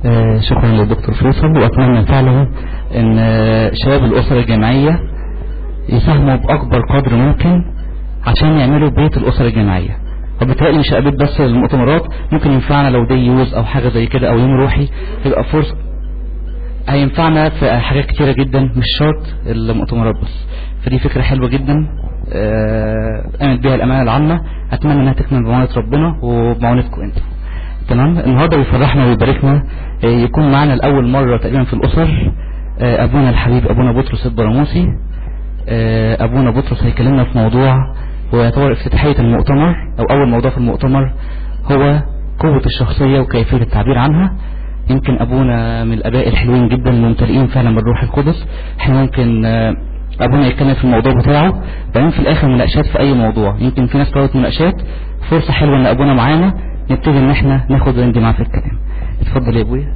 آه، شكرا للدكتور فيصل واتمنى فعلا ان آه، شباب الاسره الجامعيه يساهموا باكبر قدر ممكن عشان يعملوا بيت الاسره الجامعيه وبالتالي مش هقابل بس المؤتمرات ممكن ينفعنا لو دي يوز او حاجه زي كده او يوم روحي يبقى فرصه هينفعنا في حاجات كتيره جدا مش شرط المؤتمرات بس فدي فكره حلوه جدا آه، قامت بيها الامانه العامه اتمنى انها تكمل بمعونه ربنا وبمعونتكم انتم تمام النهارده بيفرحنا ويباركنا آه، يكون معنا لاول مره تقريبا في الاسر آه، ابونا الحبيب ابونا بطرس البراموسي آه، ابونا بطرس هيكلمنا في موضوع ويعتبر افتتاحيه المؤتمر او اول موضوع في المؤتمر هو قوه الشخصيه وكيفيه التعبير عنها يمكن ابونا من الاباء الحلوين جدا الممتلئين فعلا بالروح القدس احنا ممكن آه، ابونا يتكلم في الموضوع بتاعه بعدين في الاخر مناقشات في اي موضوع يمكن في ناس طلبت مناقشات فرصه حلوه ان ابونا معانا نبتدي ان احنا ناخد وندي معاه في الكلام اتفضل يا ابويا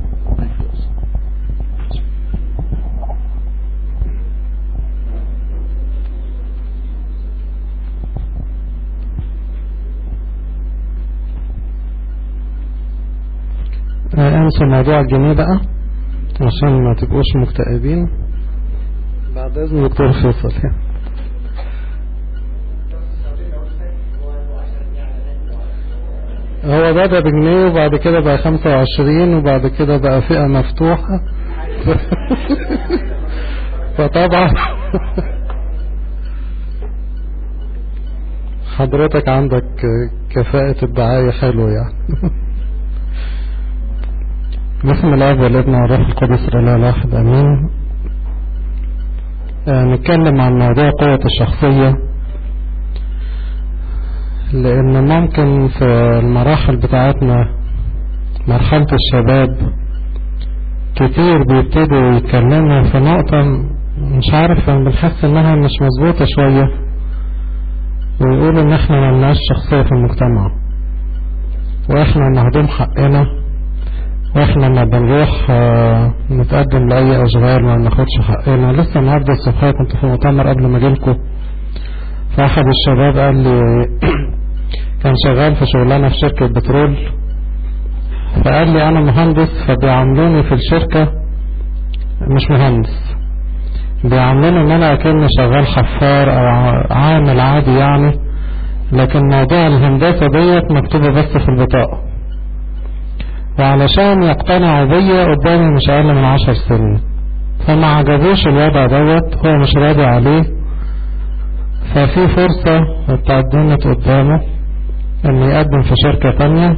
انسوا موضوع الجنيه بقى عشان ما تبقوش مكتئبين بعد اذن دكتور فيصل يعني. هو بدأ بجنيه وبعد كده بقى خمسة وعشرين وبعد كده بقى فئة مفتوحة فطبعا حضرتك عندك كفاءة الدعاية حلوة يعني بسم الله والابن والروح القدس الاله الواحد امين آه، نتكلم عن موضوع قوة الشخصية لان ممكن في المراحل بتاعتنا مرحلة الشباب كتير بيبتدوا يتكلموا في نقطة مش عارف انا بنحس انها مش مظبوطة شوية ويقولوا ان احنا ملناش شخصية في المجتمع واحنا مهضوم حقنا واحنا ما بنروح آه، نتقدم لأي أشغال ما بناخدش حقنا لسه النهاردة الصبح كنت في مؤتمر قبل ما اجيلكوا فأحد الشباب قال لي كان شغال في شغلانة في شركة بترول فقال لي أنا مهندس فبيعاملوني في الشركة مش مهندس بيعاملوني إن أنا أكني شغال حفار أو ع- عامل عادي يعني لكن موضوع الهندسة ديت مكتوبة بس في البطاقة وعلشان يقتنعوا بيا قدامي مش اقل من عشر سنين فما عجبوش الوضع دوت هو مش راضي عليه ففي فرصة اتقدمت قدامه ان يقدم في شركة تانية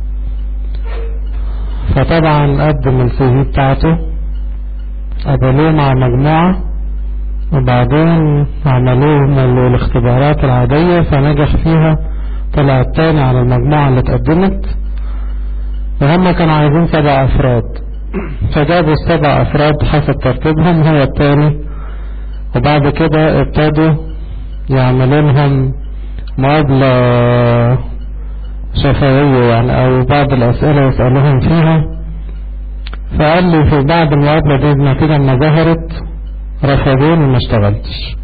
فطبعا قدم السي في بتاعته قبلوه مع مجموعة وبعدين عملوه من الاختبارات العادية فنجح فيها طلع التاني على المجموعة اللي اتقدمت وهم كانوا عايزين سبع افراد فجابوا السبع افراد حسب ترتيبهم هو التاني وبعد كده ابتدوا يعملوا لهم مقابلة شفوية يعني او بعض الاسئلة يسألوهم فيها فقال لي في بعد المقابلة دي النتيجة ما ظهرت رفضوني وما اشتغلتش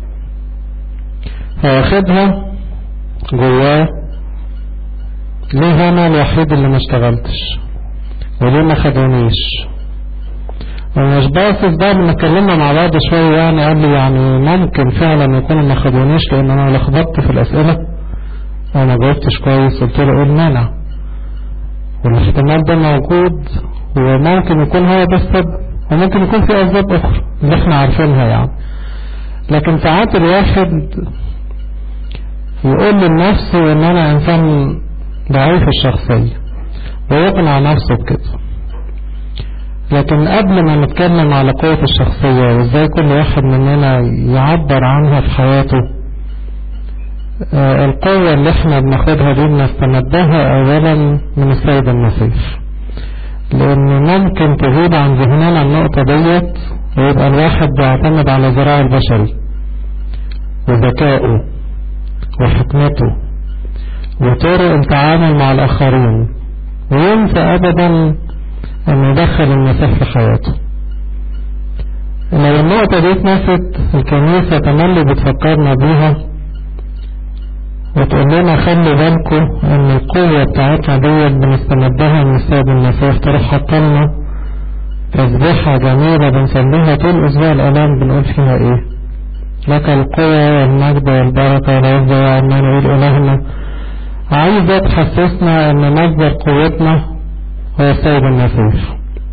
فواخدها جواه ليه انا الوحيد اللي ما اشتغلتش وليه ما خدونيش ومش باصص بقى لما اتكلمنا مع بعض شوية يعني قال لي يعني ممكن فعلا يكونوا ما خدونيش لان انا لخبطت في الاسئلة او ما جاوبتش كويس قلت له ايه المانع والاحتمال ده موجود وممكن يكون هو ده السبب وممكن يكون في اسباب اخرى اللي احنا عارفينها يعني لكن ساعات الواحد يقول لنفسه ان انا انسان ضعيف الشخصية ويقنع نفسه بكده لكن قبل ما نتكلم على قوة الشخصية وازاي كل واحد مننا يعبر عنها في حياته آه القوة اللي احنا بناخدها دي بنستمدها اولا من السيد المسيح لان ممكن تغيب عن ذهننا النقطة ديت ويبقى الواحد بيعتمد على ذراع البشري وذكائه وحكمته وطرق التعامل مع الآخرين وينسى أبدا أن يدخل المسيح في حياته لو النقطة دي اتنست الكنيسة تملي بتفكرنا بيها وتقول لنا خلي بالكم ان القوة بتاعتنا ديت بنستمدها من السيد المسيح تروح حاطلنا تسبيحة جميلة بنصليها طول أسبوع الآلام بنقول فيها إيه لك القوة والمجد والبركة والعزة وعمان نقول إلهنا عايزة تحسسنا إن مصدر قوتنا هو السيد المسيح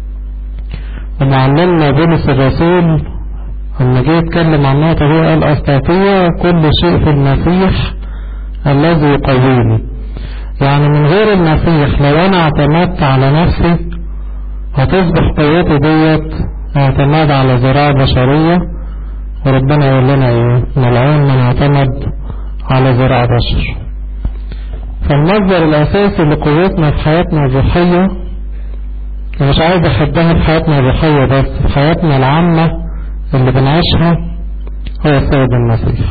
ومعلمنا بولس الرسول لما جه يتكلم عن النقطة دي قال أستطيع كل شيء في المسيح الذي يقويني يعني من غير المسيح لو أنا اعتمدت على نفسي هتصبح قوتي ديت اعتماد على ذراع بشرية وربنا يقول لنا ايه ملعون من اعتمد على ذراع بشر فالمصدر الأساسي لقوتنا في حياتنا الروحية مش عايز أحدها في حياتنا الروحية بس في حياتنا العامة اللي بنعيشها هو السيد المسيح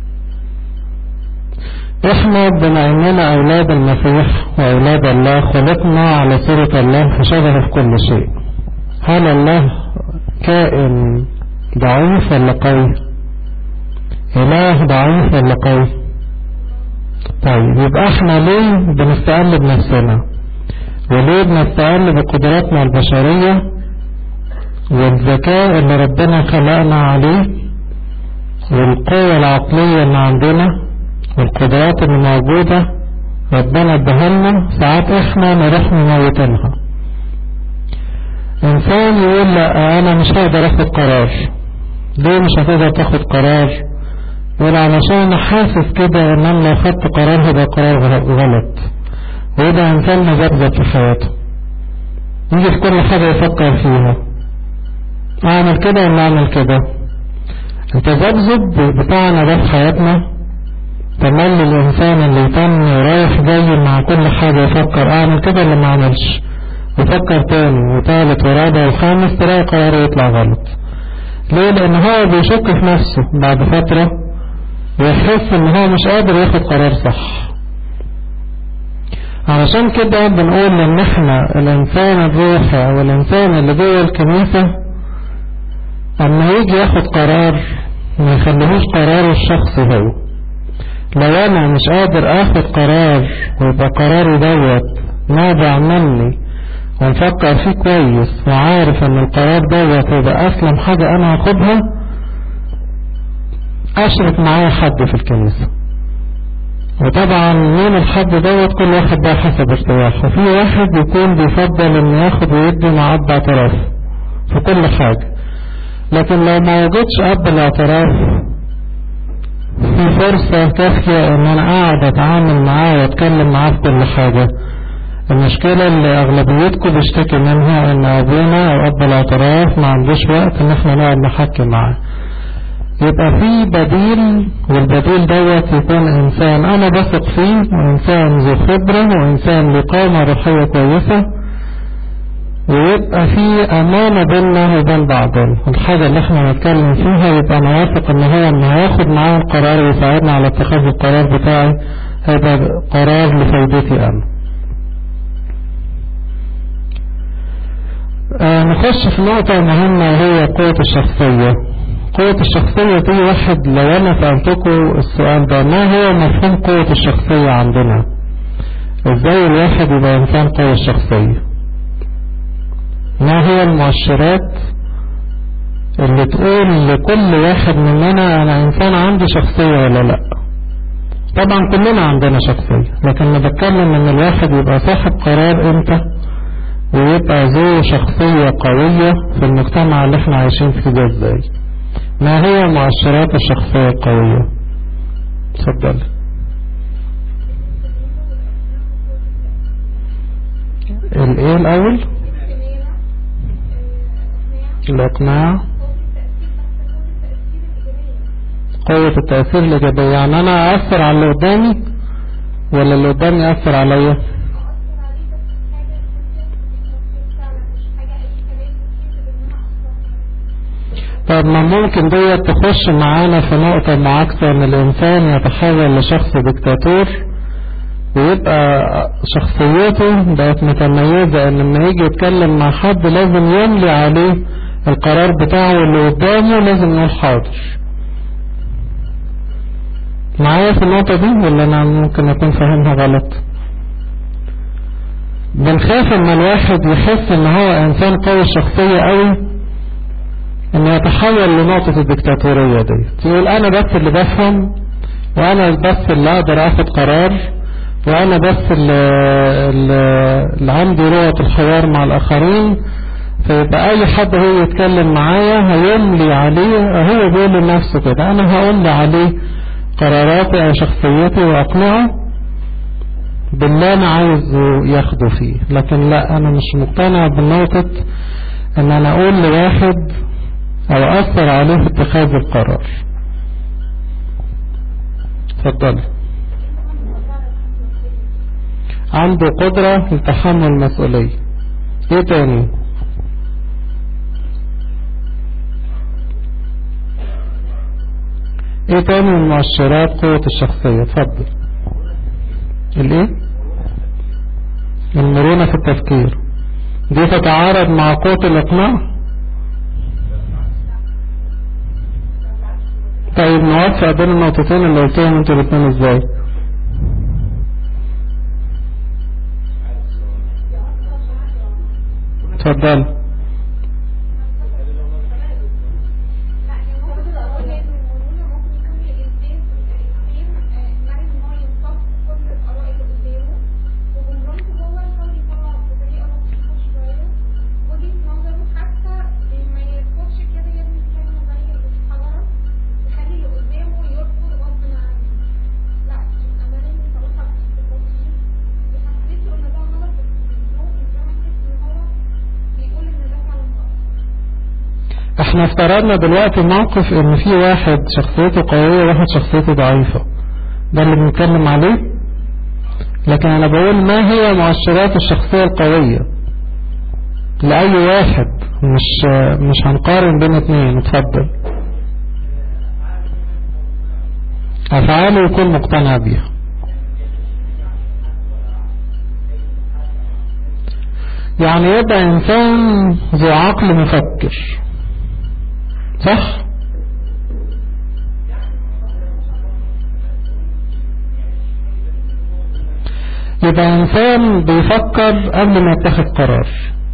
احنا بما اننا اولاد المسيح واولاد الله خلقنا على صورة الله فشبه في كل شيء هل الله كائن ضعيف ولا قوي اله ضعيف ولا قوي طيب يبقى احنا ليه بنستقل بنفسنا وليه بنستقل بقدراتنا البشرية والذكاء اللي ربنا خلقنا عليه والقوة العقلية اللي عندنا والقدرات اللي موجودة ربنا ادهلنا ساعات احنا نروح نموتنها انسان يقول لا انا مش هقدر اخد قرار ليه مش هتقدر تاخد قرار يقول علشان حاسس كده ان انا لو خدت قرار هيبقى قرار غلط ويبقى انسان مذبذب في حياته يجي في كل حاجة يفكر فيها اعمل كده ولا اعمل كده التذبذب بتاعنا ده في حياتنا تملي الإنسان اللي يتم رايح جاي مع كل حاجة يفكر أعمل كده ولا ما أعملش يفكر تاني وتالت ورابع وخامس تلاقي قراره يطلع غلط ليه لأن هو بيشك في نفسه بعد فترة ويحس إن هو مش قادر ياخد قرار صح علشان كده بنقول إن إحنا الإنسان الروحي أو الإنسان اللي جوه الكنيسة أما يجي ياخد قرار ما يخليهوش قراره الشخصي هو لو انا مش قادر اخد قرار ويبقى قراري دوت نابع مني ونفكر فيه كويس وعارف ان القرار دوت يبقى اسلم حاجة انا هاخدها اشرك معايا حد في الكنيسة وطبعا مين الحد دوت كل واحد بقى حسب ارتياحه وفي واحد يكون بيفضل ان ياخد ويدي مع اب اعتراف في كل حاجة لكن لو ما وجدش اب الاعتراف في فرصة كافية ان انا اقعد اتعامل معاه واتكلم معاه في كل حاجة المشكلة اللي اغلبيتكم بيشتكي منها ان ابونا او اب الاعتراف ما عندوش وقت ان احنا نقعد نحكي معاه يبقى في بديل والبديل دوت يكون انسان انا بثق فيه وانسان ذو خبرة وانسان بقامة روحية كويسة ويبقى في امانة بيننا وبين بعضنا الحاجة اللي احنا نتكلم فيها يبقى انا واثق ان هو ان هياخد معايا القرار ويساعدنا على اتخاذ القرار بتاعي هيبقى قرار لفايدتي انا آه نخش في نقطة مهمة وهي قوة الشخصية قوة الشخصية دي واحد لو انا سألتكم السؤال ده ما هو مفهوم قوة الشخصية عندنا ازاي الواحد يبقى انسان قوي الشخصية ما هي المؤشرات اللي تقول لكل واحد مننا انا انسان عندي شخصية ولا لا طبعا كلنا عندنا شخصية لكن انا بتكلم ان الواحد يبقى صاحب قرار امتى ويبقى ذو شخصية قوية في المجتمع اللي احنا عايشين فيه ده ازاي ما هي مؤشرات الشخصية القوية اتفضل الايه الاول الإقناع قوة التأثير الإيجابية يعني أنا أأثر على اللي قدامي ولا اللي قدامي يأثر عليا طب ما ممكن دي تخش معانا في نقطة معاكسة ان الانسان يتحول لشخص دكتاتور ويبقى شخصيته بقت متميزة ان لما يجي يتكلم مع حد لازم يملي عليه القرار بتاعه اللي قدامه لازم نقول حاضر معايا في النقطة دي ولا انا ممكن اكون فاهمها غلط بنخاف ان الواحد يحس ان هو انسان قوي الشخصية قوي ان يتحول لنقطة الدكتاتورية دي يقول انا بس اللي بفهم وانا بس اللي اقدر اخد قرار وانا بس اللي, اللي عندي روة الحوار مع الاخرين فيبقى اي حد هو يتكلم معايا هيملي عليه هو بيقول لنفسه كده انا هقول عليه قراراتي او شخصيتي واقنعه باللي انا عايز ياخده فيه لكن لا انا مش مقتنع بنقطة ان انا اقول لواحد او اثر عليه في اتخاذ القرار اتفضل عنده قدرة لتحمل المسؤولية ايه تاني ايه تاني من مؤشرات قوة الشخصية اتفضل الايه المرونة في التفكير دي تتعارض مع قوة الاقناع طيب نوفق بين النقطتين اللي قلتهم انتوا الاثنين ازاي اتفضل احنا افترضنا دلوقتي موقف ان في واحد شخصيته قوية وواحد شخصيته ضعيفة ده اللي بنتكلم عليه لكن انا بقول ما هي مؤشرات الشخصية القوية لأي واحد مش مش هنقارن بين اتنين اتفضل افعاله يكون مقتنع بيها يعني يبقى انسان ذو عقل مفكر صح يبقى انسان بيفكر قبل ما يتخذ قرار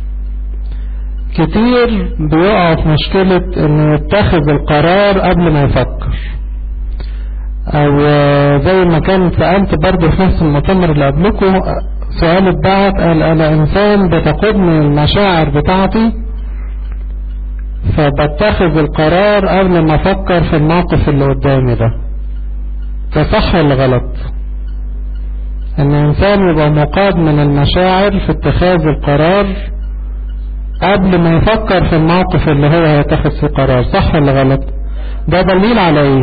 كتير بيقع في مشكلة انه يتخذ القرار قبل ما يفكر او زي ما كان سألت برضه في نفس المؤتمر اللي قبلكم سؤال اتبعت قال انا انسان بتقودني المشاعر بتاعتي فبتخذ القرار قبل ما افكر في الموقف اللي قدامي ده ده صح ولا غلط ان انسان يبقى مقاد من المشاعر في اتخاذ القرار قبل ما يفكر في الموقف اللي هو هيتخذ فيه قرار صح ولا غلط ده دليل على ايه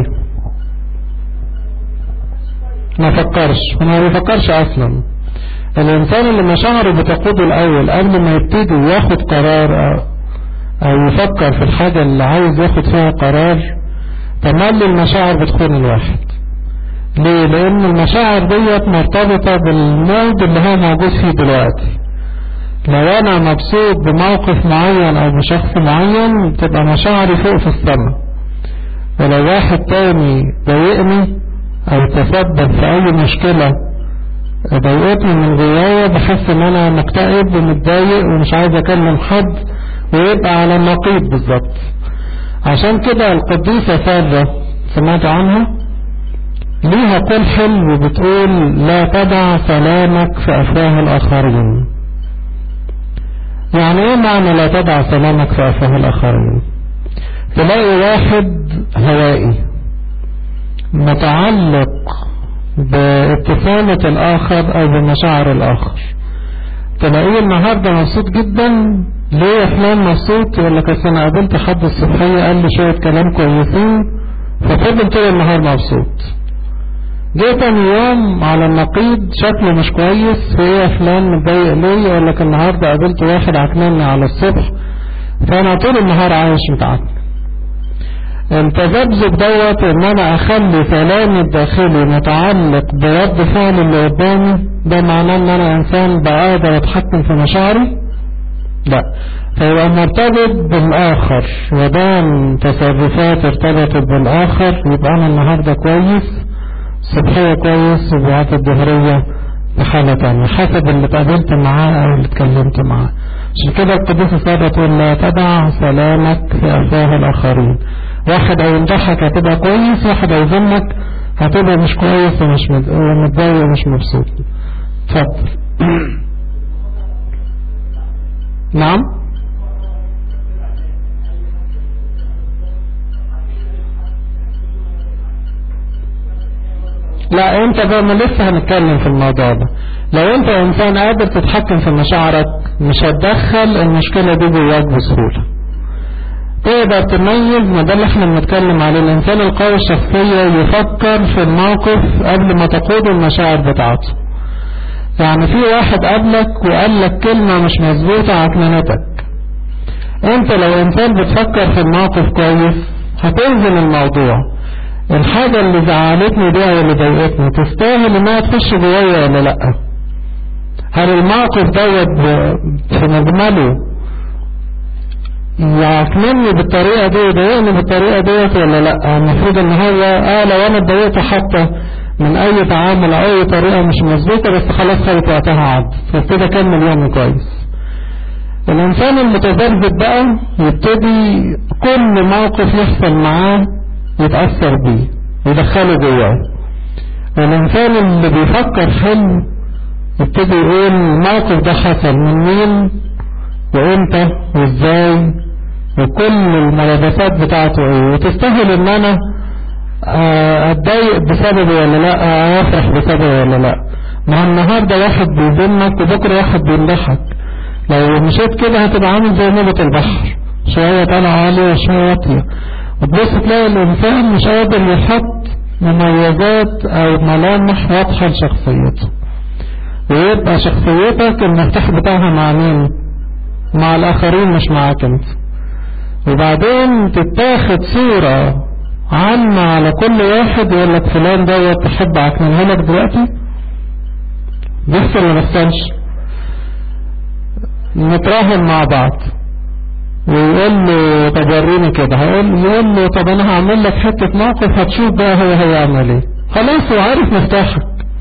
ما فكرش ما بيفكرش اصلا الانسان اللي مشاعره بتقوده الاول قبل ما يبتدي ياخد قرار او يفكر في الحاجة اللي عايز ياخد فيها قرار تملي المشاعر بتكون الواحد ليه لان المشاعر ديت مرتبطة بالمود اللي هو موجود فيه دلوقتي لو انا مبسوط بموقف معين او بشخص معين تبقى مشاعري فوق في السماء ولو واحد تاني ضايقني او تسبب في اي مشكلة ضايقتني من جوايا بحس ان انا مكتئب ومتضايق ومش عايز اكلم حد ويبقى على النقيض بالظبط عشان كده القديسة سارة سمعت عنها ليها قول حلو بتقول لا تدع سلامك في أفواه الآخرين يعني ايه معنى لا تدع سلامك في أفواه الآخرين تلاقي واحد هوائي متعلق بابتسامة الآخر أو بمشاعر الآخر تلاقيه النهاردة مبسوط جدا ليه يا فلان مبسوط يقول لك اصل انا قابلت حد الصبحية قال لي شوية كلام كويسين ففضل طول النهار مبسوط جه تاني يوم على النقيض شكله مش كويس في ايه يا فلان متضايق ليه يقول لك النهارده قابلت واحد عكنني على الصبح فانا طول النهار عايش متعكن التذبذب دوت ان انا اخلي سلامي الداخلي متعلق برد فعل اللي قدامي ده معناه ان انا انسان بقادر اتحكم في مشاعري لا فيبقى مرتبط بالاخر ودام تصرفات ارتبطت بالاخر يبقى انا النهارده كويس صبحيه كويس وبعات الظهريه في حالة تانية حسب اللي اتقابلت معاه او اللي اتكلمت معاه عشان كده القديس السادة تقول لا تدع سلامك في افواه الاخرين واحد هيمدحك هتبقى كويس واحد هيذمك هتبقى مش كويس ومش متضايق ومش مبسوط اتفضل نعم لا انت بقى ما لسه هنتكلم في الموضوع ده لو انت انسان قادر تتحكم في مشاعرك مش هتدخل المشكلة دي جواك بسهولة تقدر تميز ما ده اللي احنا بنتكلم عليه الانسان القوي الشخصية يفكر في الموقف قبل ما تقود المشاعر بتاعته يعني في واحد قابلك وقال لك كلمة مش مظبوطة عكننتك انت لو انسان بتفكر في الموقف كويس هتنزل الموضوع الحاجة اللي زعلتني دي او اللي ضايقتني تستاهل انها تخش جوايا ولا لا هل الموقف دوت في مجمله يعكنني بالطريقة دي ويضايقني بالطريقة ديت ولا لا المفروض ان هو اه لو انا اتضايقت حتى من اي تعامل او اي طريقة مش مظبوطة بس خلاص خدت وقتها عد فابتدي اكمل يومي كويس الانسان المتذبذب بقى يبتدي كل موقف يحصل معاه يتأثر بيه يدخله جواه والإنسان اللي بيفكر حلو يبتدي يقول الموقف ده حصل من مين وامتى وازاي وكل الملابسات بتاعته ايه وتستاهل ان انا اتضايق بسببه ولا لا افرح بسببه ولا لا ما النهارده واحد بيذمك وبكره واحد بيمدحك لو مشيت كده هتبقى عامل زي موجة البحر شوية طالعة عالية وشوية واطية وتبص تلاقي الإنسان مش قادر يحط مميزات أو ملامح واضحة لشخصيته ويبقى شخصيتك المفتاح بتاعها مع مين؟ مع الآخرين مش معاك أنت وبعدين تتاخد صورة عامة على كل واحد يقول لك فلان دوت تحب أكملها لك دلوقتي بيحصل ولا بيحصلش؟ نتراهن مع بعض ويقول له طب وريني كده هيقول يقول له طب انا هعمل لك حته موقف هتشوف بقى هو هيعمل ايه خلاص هو عارف مفتاحك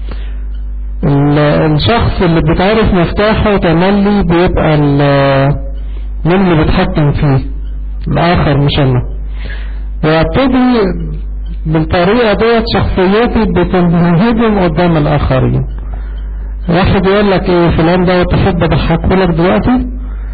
الشخص اللي بتعرف مفتاحه تملي بيبقى مين اللي بيتحكم فيه الاخر مش انا وابتدي بالطريقه ديت شخصيتي بتنهدم قدام الاخرين واحد يقول لك ايه فلان ده تحب اضحكه لك دلوقتي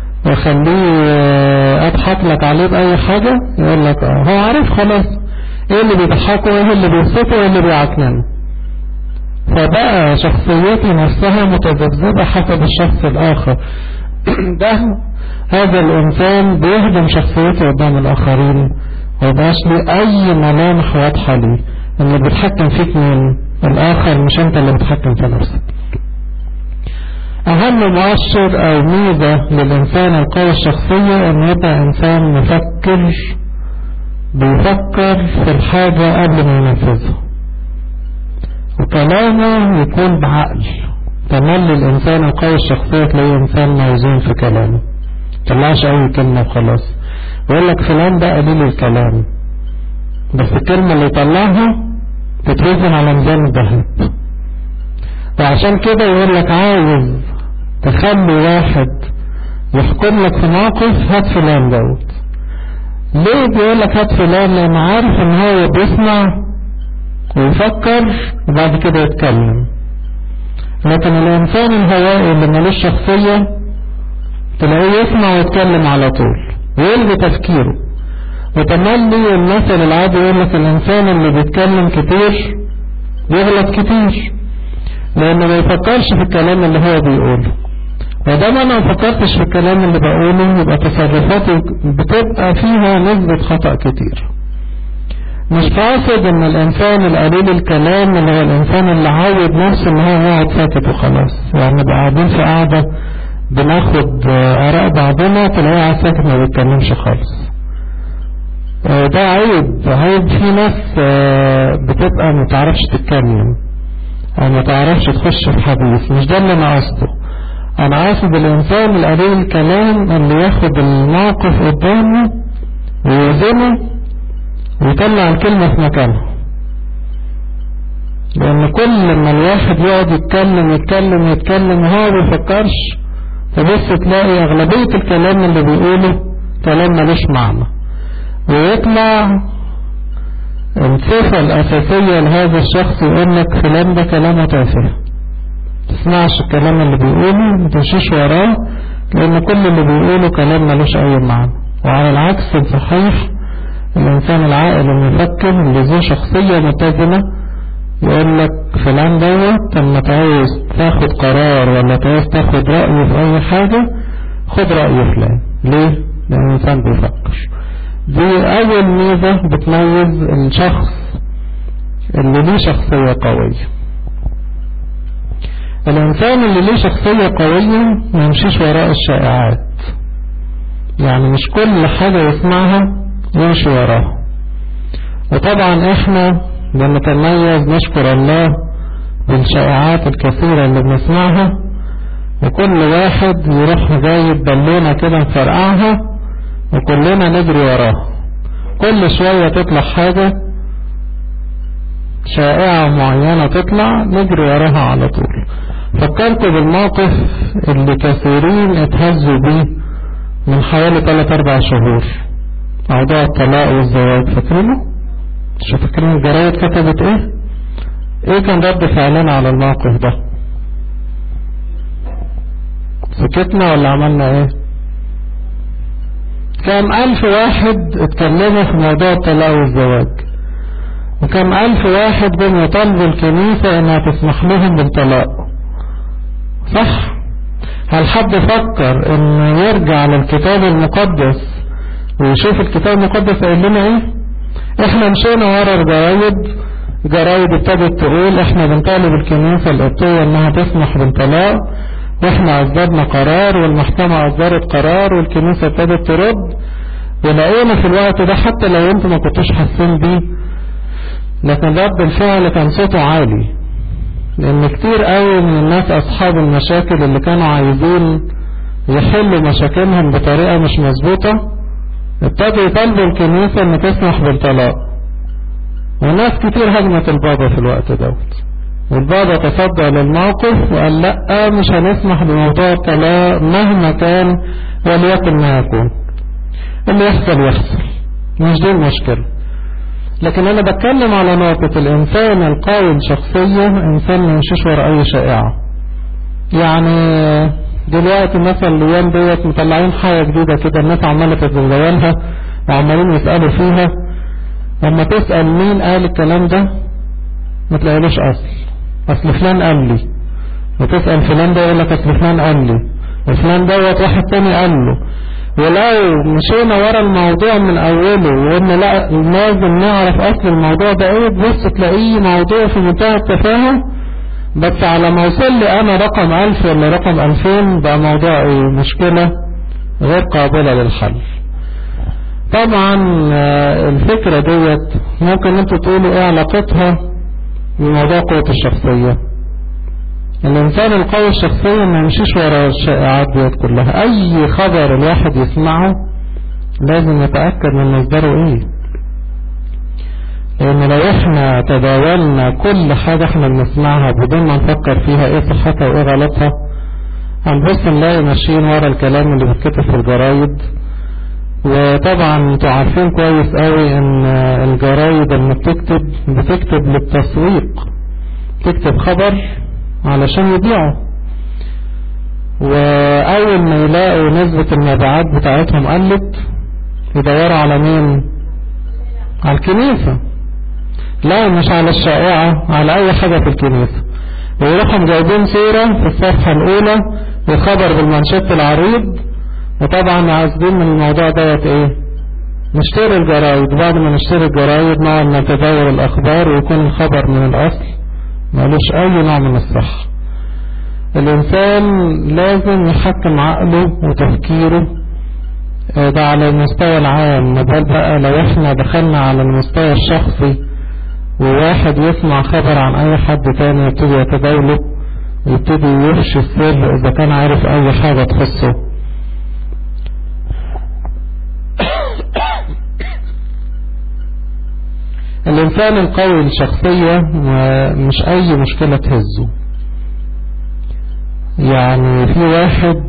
واخليه اضحك لك عليه باي حاجة يقول لك اه هو عارف خلاص ايه اللي بيضحكه ايه اللي بيبسطه ايه اللي بيعكننه فبقى شخصيتي نفسها متذبذبة حسب الشخص الاخر ده هذا الانسان بيهدم شخصيته قدام الاخرين ومبقاش ليه اي ملامح واضحة ليه اللي بيتحكم فيك مين الاخر مش انت اللي بتحكم في نفسك أهم مؤشر أو ميزة للإنسان القوي الشخصية أن يبقى إنسان مفكر بيفكر في الحاجة قبل ما ينفذها وكلامه يكون بعقل تملي الإنسان القوي الشخصية تلاقيه إنسان موزون في كلامه طلعش أي كلمة وخلاص ويقول لك فلان ده قليل الكلام بس الكلمة اللي يطلعها تتوزن على ميزان الذهب وعشان كده يقول لك عاوز تخلي واحد يحكم لك في موقف هات فلان دوت ليه بيقول لك هات فلان لان عارف ان هو بيسمع ويفكر وبعد كده يتكلم لكن الانسان الهوائي اللي ملوش شخصية تلاقيه يسمع ويتكلم على طول ويلغي تفكيره وتملي المثل العادي يقول لك الانسان اللي بيتكلم كتير بيغلط كتير لانه ما يفكرش في الكلام اللي هو بيقوله ودام انا ما فكرتش في الكلام اللي بقوله يبقى تصرفاتي بتبقى فيها نسبة خطأ كتير مش قاصد ان الانسان القليل الكلام اللي هو الانسان اللي عود نفسه ان هو يقعد ساكت وخلاص يعني نبقى قاعدين في قاعدة بناخد اراء بعضنا تلاقيه قاعد ساكت ما بيتكلمش خالص ده عيب عيب في ناس بتبقى ما تعرفش تتكلم او ما تعرفش تخش في حديث مش ده اللي انا قصده انا قاصد الانسان القليل الكلام اللي ياخد الموقف قدامه ويوزنه ويطلع الكلمة في مكانها لان كل ما الواحد يقعد يتكلم يتكلم يتكلم وهو ما بيفكرش تبص تلاقي اغلبية الكلام اللي بيقوله كلام ملوش معنى ويطلع الصفة الأساسية لهذا الشخص يقول لك فلان ده كلامه تافه تسمعش الكلام اللي بيقوله ما تمشيش وراه لأن كل اللي بيقوله كلام ملوش أي معنى وعلى العكس الصحيح الإنسان العاقل المفكر اللي ذو شخصية متزنة يقول لك فلان دوت لما تعوز تاخد قرار ولا تعوز تاخد رأي في أي حاجة خد رأي فلان ليه؟ لأن الإنسان بيفكر دي أول ميزة بتميز الشخص اللي ليه شخصية قوية الإنسان اللي ليه شخصية قوية ما يمشيش وراء الشائعات يعني مش كل حاجة يسمعها يمشي وراها وطبعا احنا بنتميز نشكر الله بالشائعات الكثيرة اللي بنسمعها وكل واحد يروح جايب بالونة كده مفرقعها وكلنا نجري وراها كل شوية تطلع حاجة شائعة معينة تطلع نجري وراها على طول فكرت بالموقف اللي كثيرين اتهزوا بيه من حوالي 3 4 شهور موضوع الطلاق والزواج فاكرينه شو فاكرين الجرايد كتبت ايه ايه كان رد فعلنا على الموقف ده سكتنا ولا عملنا ايه كام ألف واحد اتكلموا في موضوع الطلاق والزواج وكم ألف واحد بهم يطالبوا الكنيسة انها تسمح لهم بالطلاق صح هل حد فكر ان يرجع للكتاب المقدس ويشوف الكتاب المقدس قال لنا ايه احنا مشينا ورا الجرايد جرايد ابتدت تقول احنا بنطالب الكنيسة القبطية انها تسمح بالطلاق واحنا اصدرنا قرار والمحكمة اصدرت قرار والكنيسة ابتدت ترد ولقينا في الوقت ده حتى لو انتم ما كنتوش حاسين بيه لكن رد الفعل كان صوته عالي لان كتير قوي من الناس اصحاب المشاكل اللي كانوا عايزين يحلوا مشاكلهم بطريقة مش مظبوطة ابتدوا يطالبوا الكنيسة ان تسمح بالطلاق وناس كتير هجمت البابا في الوقت دوت والبابا تصدى للموقف وقال لا مش هنسمح بموضوع الطلاق مهما كان وليكن ما يكون اللي يحصل يحصل مش دي المشكلة لكن انا بتكلم على نقطة الانسان القوي الشخصية انسان ما يمشيش ورا اي شائعة يعني دلوقتي مثلا الايام ديت مطلعين حاجة جديدة كده الناس عمالة تتزولها وعمالين يسألوا فيها لما تسأل مين قال الكلام ده ما تلاقيلوش اصل اصل فلان قال لي وتسأل فلان ده يقول لك اصل فلان قال لي وفلان دوت واحد تاني قال له ولو مشينا ورا الموضوع من اوله وقلنا لا لازم نعرف اصل الموضوع ده ايه تبص تلاقيه موضوع في منتهى التفاهه بس على ما وصل لي انا رقم الف ولا رقم الفين بقى موضوع ايه مشكلة غير قابلة للحل طبعا الفكرة ديت ممكن انتوا تقولوا ايه علاقتها بموضوع قوة الشخصية الانسان القوي الشخصية ما يمشيش ورا الشائعات ديت كلها اي خبر الواحد يسمعه لازم يتأكد من مصدره ايه لان لو احنا تداولنا كل حاجة احنا بنسمعها بدون ما نفكر فيها ايه صحتها وايه غلطها هنبص نلاقي ماشيين ورا الكلام اللي بيتكتب في الجرايد وطبعا انتوا عارفين كويس قوي ان الجرايد لما بتكتب بتكتب للتسويق تكتب خبر علشان يبيعوا واول ما يلاقوا نسبة المبيعات بتاعتهم قلت يدوروا على مين على الكنيسة لا مش على الشائعة على اي حاجة في الكنيسة ويروحوا جايبين صورة في الصفحة الاولى وخبر بالمنشط العريض وطبعا عايزين من الموضوع دوت ايه نشتري الجرايد بعد ما نشتري الجرايد نقعد نتداول الاخبار ويكون الخبر من الاصل مالوش اي نوع من الصحة الانسان لازم يحكم عقله وتفكيره ده على المستوى العام نبال بقى لو احنا دخلنا على المستوى الشخصي وواحد يسمع خبر عن اي حد تاني يبتدي يتداوله ويبتدي يفشي السر اذا كان عارف اي حاجة تخصه الانسان الإنسان القوي الشخصية مش أي مشكلة تهزه يعني في واحد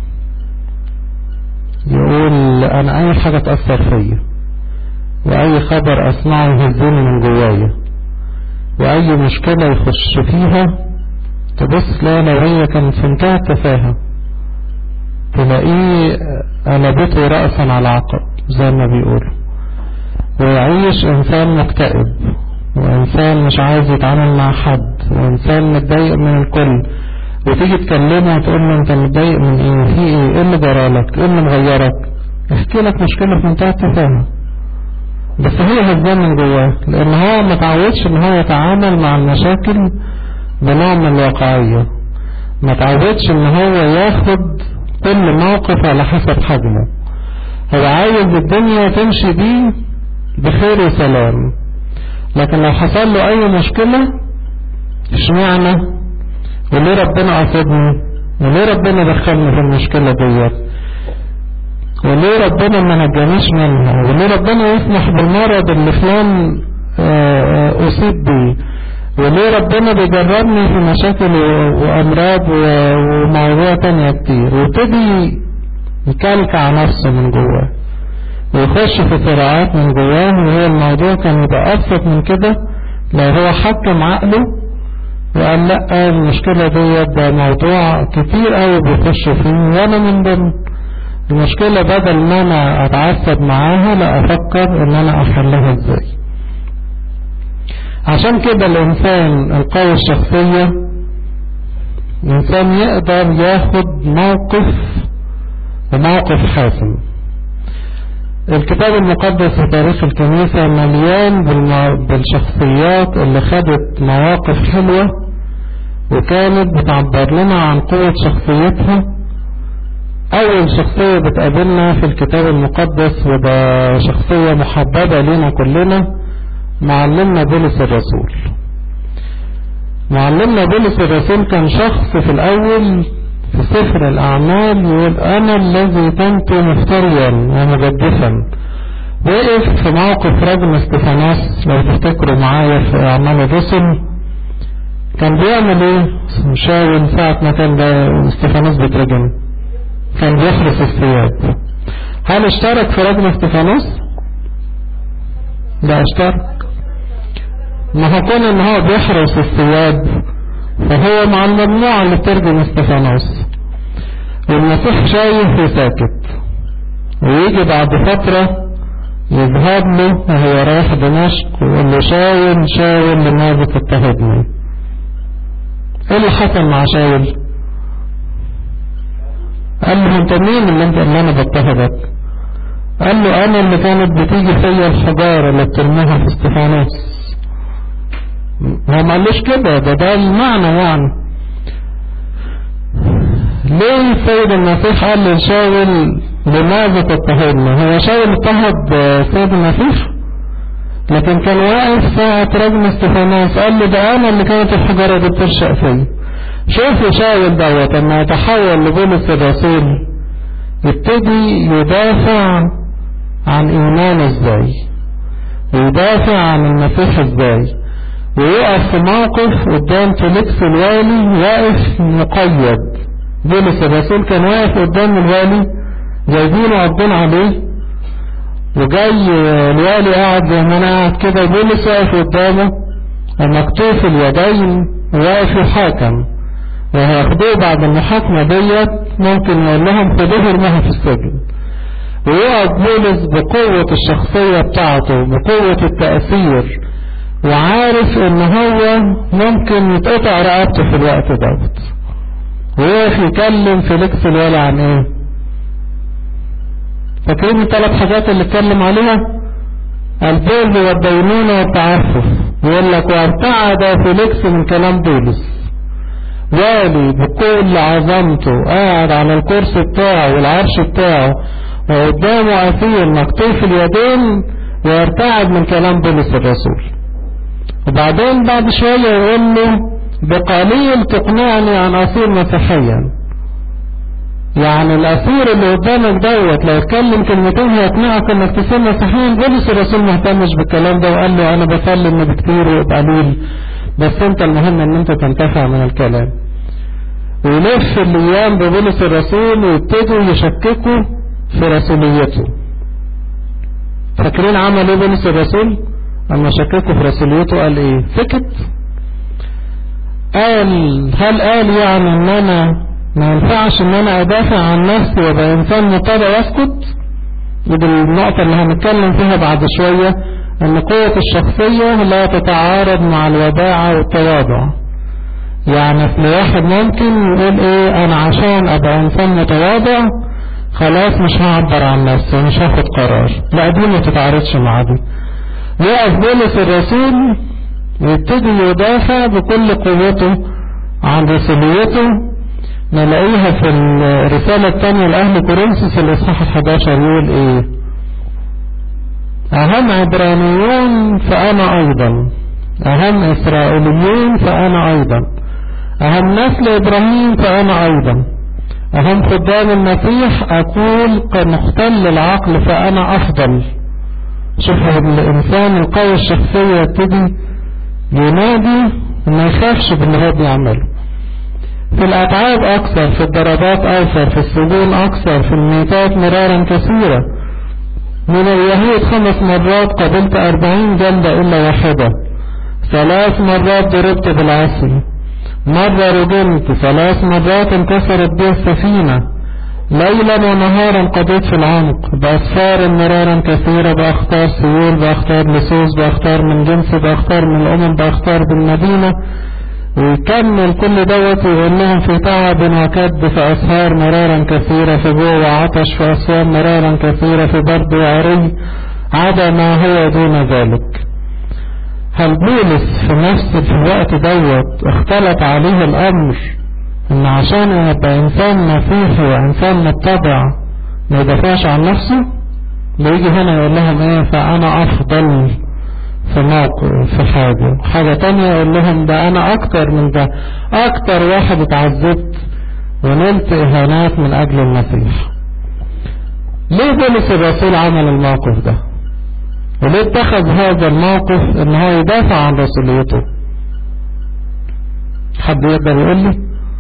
يقول أنا أي حاجة تأثر فيا وأي خبر أسمعه يهزني من جوايا وأي مشكلة يخش فيها تبص لا لو هي كانت في منتهى التفاهة تلاقيه قلبته رأسا على عقب زي ما بيقولوا ويعيش إنسان مكتئب وإنسان مش عايز يتعامل مع حد وإنسان متضايق من الكل وتيجي تكلمه وتقول له أنت متضايق من إيه في إيه إيه اللي جرالك إيه اللي مغيرك احكي لك مشكلة في منتهى التفاهة بس هي هزان من جواه لأن هو ما تعودش إن هو يتعامل مع المشاكل بنوع من الواقعية ما تعودش إن هو ياخد كل موقف على حسب حجمه هو عايز الدنيا تمشي بيه بخير وسلام لكن لو حصل له اي مشكلة اشمعنى وليه ربنا قصدني وليه ربنا دخلني في المشكلة ديت وليه ربنا ما نجانيش منها وليه ربنا يسمح بالمرض اللي فلان اصيب بيه وليه ربنا بيجربني في مشاكل وامراض ومواضيع تانية كتير ويبتدي يكلكع نفسه من جواه ويخش في صراعات من جواه وهو الموضوع كان يبقى أبسط من كده لو هو حكم عقله وقال لا المشكلة ديت ده موضوع كتير قوي بيخش فيه وانا من ضمن المشكلة بدل ما انا اتعصب معاها لا افكر ان انا احلها ازاي عشان كده الانسان القوي الشخصية الانسان يقدر ياخد موقف وموقف حاسم الكتاب المقدس في تاريخ الكنيسة مليان بالشخصيات اللي خدت مواقف حلوة وكانت بتعبر لنا عن قوة شخصيتها أول شخصية بتقابلنا في الكتاب المقدس وده شخصية محببة لنا كلنا معلمنا بولس الرسول معلمنا بولس الرسول كان شخص في الأول في سفر الأعمال يقول أنا الذي كنت مفتريا ومجدفا وقف في موقف رجل استفاناس لو تفتكروا معايا في أعمال الرسل كان بيعمل ايه شاول ساعة ما كان استفاناس بيترجم كان بيحرس الثياب هل اشترك في رجل استفاناس لا اشترك ما هو كون ان هو بيحرس الثياب فهو مع المجموعة اللي بترجم استفانوس والمسيح شايف وساكت ويجي بعد فترة يذهب له وهو رايح دمشق ويقول له شاول شاول لماذا تضطهدني ايه اللي حصل مع شاول قال له انت مين اللي انت اللي انا بضطهدك قال له انا اللي كانت بتيجي فيا الحجارة اللي بترميها في استفانوس هو ما قالوش كده ده ده المعنى يعني ليه السيد المسيح قال لشاول لماذا تضطهدنا هو شاول اضطهد سيد المسيح لكن كان واقف ساعة رجم استفانوس قال له ده انا اللي كانت الحجارة دي بترشق فيا شوفوا شاول دوت لما يتحول لبولس الرسول يبتدي يدافع عن ايمانه ازاي ويدافع عن المسيح ازاي ويقف في موقف قدام فيليكس الوالي واقف مقيد بولس الرسول كان واقف قدام الوالي جايبينه قابضين عليه وجاي الوالي قاعد زي ما انا قاعد كده بولس واقف قدامه مكتوف اليدين واقف يحاكم وهياخدوه بعد المحاكمة ديت ممكن يقول لهم خدوه ارموها في السجن ويقعد بولس بقوة الشخصية بتاعته بقوة التأثير وعارف ان هو ممكن يتقطع رقبته في الوقت دوت ويقف يكلم فيليكس الوالي عن ايه فاكرين الثلاث حاجات اللي اتكلم عليها البر والدينونة والتعفف يقول لك وارتعد فيليكس من كلام بولس والي بكل عظمته قاعد على الكرسي بتاعه والعرش بتاعه وقدامه أسير مكتوف اليدين ويرتعد من كلام بولس الرسول وبعدين بعد شوية يقول له بقليل تقنعني عن أصير مسيحيا يعني الأسير اللي قدامك دوت لو اتكلم كلمتين هيقنعك انك تصير مسيحيا بولس الرسول ما اهتمش بالكلام ده وقال له انا بصلي ان بكتير وبقليل بس انت المهم ان انت تنتفع من الكلام ويلف الايام ببولس الرسول ويبتدوا يشككوا في رسوليته فاكرين عمل ايه بولس الرسول اما شككوا في رسوليته قال ايه سكت قال هل قال يعني ان انا ما ينفعش ان انا ادافع عن نفسي وابقى انسان متابع يسكت ودي النقطة اللي هنتكلم فيها بعد شوية ان قوة الشخصية لا تتعارض مع الوداعة والتواضع يعني اصل واحد ممكن يقول ايه انا عشان ابقى انسان متواضع خلاص مش هعبر عن نفسي ومش هاخد قرار لا دي ما تتعارضش مع دي يقف بولس الرسول ويبتدي يدافع بكل قوته عن رسوليته نلاقيها في الرسالة الثانية لأهل كورنثوس الإصحاح 11 يقول إيه أهم عبرانيون فأنا أيضا أهم إسرائيليين فأنا أيضا أهم نسل إبراهيم فأنا أيضا أهم خدام المسيح أقول كمختل العقل فأنا أفضل شوفوا الإنسان القوي الشخصية يبتدي ينادي وما يخافش باللي هو بيعمله في الأتعاب أكثر في الضربات أكثر في السجون أكثر في الميتات مرارا كثيرة من اليهود خمس مرات قبلت أربعين جلدة إلا واحدة ثلاث مرات ضربت بالعصي مرة رجمت ثلاث مرات انكسرت بي السفينة ليلا ونهارا قضيت في العمق بأسفار مرارا كثيرة بأختار سيول بأختار لصوص بأختار من جنس بأختار من الأمم بأختار بالمدينة ويكمل كل دوت ويقول لهم في تعب وكد في أسهار مرارا كثيرة في جوع وعطش في أسوام مرارا كثيرة في برد وعري عدا ما هو دون ذلك هل بولس في نفس في الوقت دوت اختلط عليه الأمر ان عشان يبقى انسان مسيحي وانسان متبع ما يدافعش عن نفسه بيجي هنا يقول لهم ايه فانا افضل في موقف في حاجة حاجة تانية يقول لهم ده انا اكتر من ده اكتر واحد اتعذبت ونلت اهانات من اجل المسيح ليه بولس الرسول عمل الموقف ده وليه اتخذ هذا الموقف ان هو يدافع عن رسوليته حد يقدر يقول لي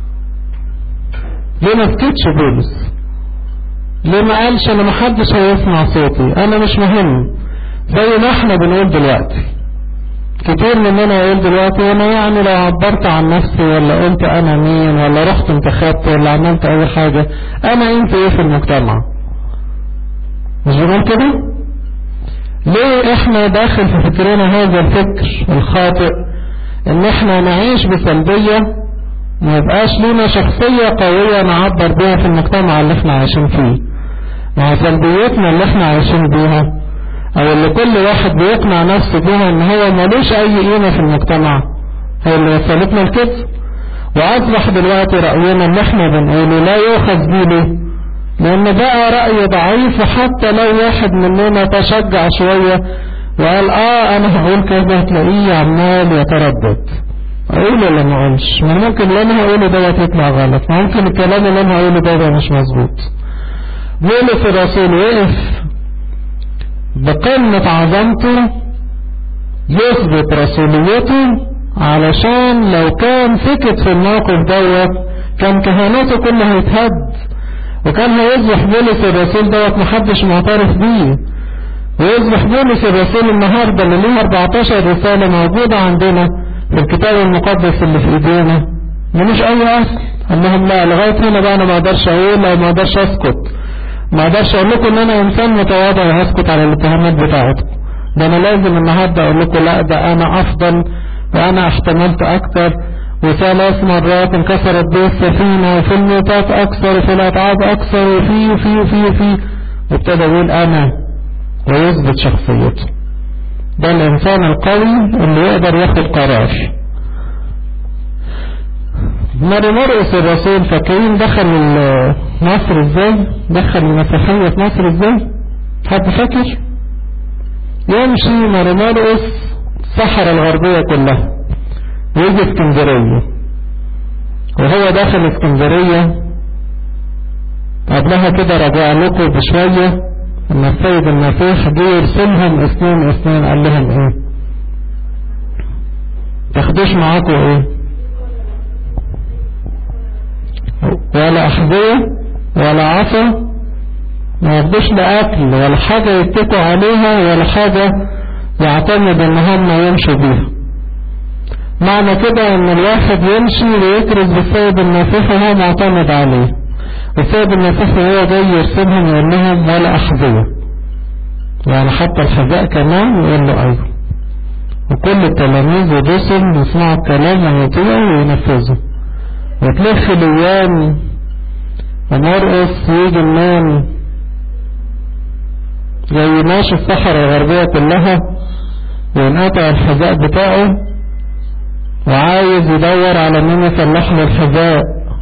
ليه ما سكتش بولس ليه ما قالش انا محدش هيسمع صوتي انا مش مهم زي ما احنا بنقول دلوقتي كتير مننا يقول دلوقتي انا يعني لو عبرت عن نفسي ولا قلت انا مين ولا رحت انتخبت ولا عملت اي حاجة انا انت ايه في المجتمع مش بنقول كده ليه احنا داخل في فكرنا هذا الفكر الخاطئ ان احنا نعيش بسلبية ما يبقاش لنا شخصية قوية نعبر بيها في المجتمع اللي احنا عايشين فيه مع سلبيتنا اللي احنا عايشين بيها او اللي كل واحد بيقنع نفسه بيها ان هو ملوش اي قيمة في المجتمع هي اللي وصلتنا لكده واصبح دلوقتي رأينا اللي احنا بنقوله لا يؤخذ بيه ليه لان بقى رأي ضعيف وحتى لو واحد مننا تشجع شوية وقال اه انا هقول كذا تلاقيه عمال يتردد اقول ولا ما اقولش ما ممكن اللي انا هقوله دوت يطلع غلط ممكن الكلام اللي انا هقوله ده مش مظبوط بولس الرسول وقف بقمة عظمته يثبت رسوليته علشان لو كان سكت في الموقف دوت كان كهانته كلها هيتهد وكان هيصبح بولس الرسول دوت محدش معترف بيه ويصبح بولس الرسول النهاردة اللي ليه 14 رسالة موجودة عندنا في الكتاب المقدس اللي في ايدينا ملوش اي اصل قال لهم لا لغاية هنا بقى انا ما اقدرش اقول او ما اقدرش اسكت ما اقدرش اقول لكم ان انا انسان متواضع وهسكت على الاتهامات بتاعتكم ده انا لازم النهاردة اقول لكم لا ده انا افضل وانا احتملت اكتر وثلاث مرات انكسرت بيه السفينة وفي الموتات اكثر وفي الاتعاب اكثر وفي وفي وفي وفي وابتدى يقول انا ويثبت شخصيته ده الانسان القوي اللي يقدر ياخد قرار ماري مرقس الرسول فاكرين دخل مصر ازاي دخل المسيحية في مصر ازاي حد فاكر يمشي ماري مرقس الصحراء الغربية كلها ويجي اسكندرية وهو داخل اسكندرية قبلها كده رجع لكم بشوية ان السيد المسيح جه يرسلهم اثنين اثنين قال لهم ايه تاخدوش معاكم ايه ولا احذية ولا عصا ما ياخدوش لا اكل ولا حاجة يتكوا عليها ولا حاجة يعتمد ان هم يمشوا بيها معنى كده ان الواحد يمشي ويكرز بالسيد المسيح وهو معتمد عليه السيد المسيح وهو جاي يرسلهم يقول لهم ولا احذية يعني حتى الحذاء كمان يقول له ايوه وكل التلاميذ والرسل يسمعوا الكلام ويطيعوا وينفذوا وتلف الايام ومرقص يجي النام زي ماشي الصحراء الغربية كلها وينقطع الحذاء بتاعه وعايز يدور على مين يصلح له الحذاء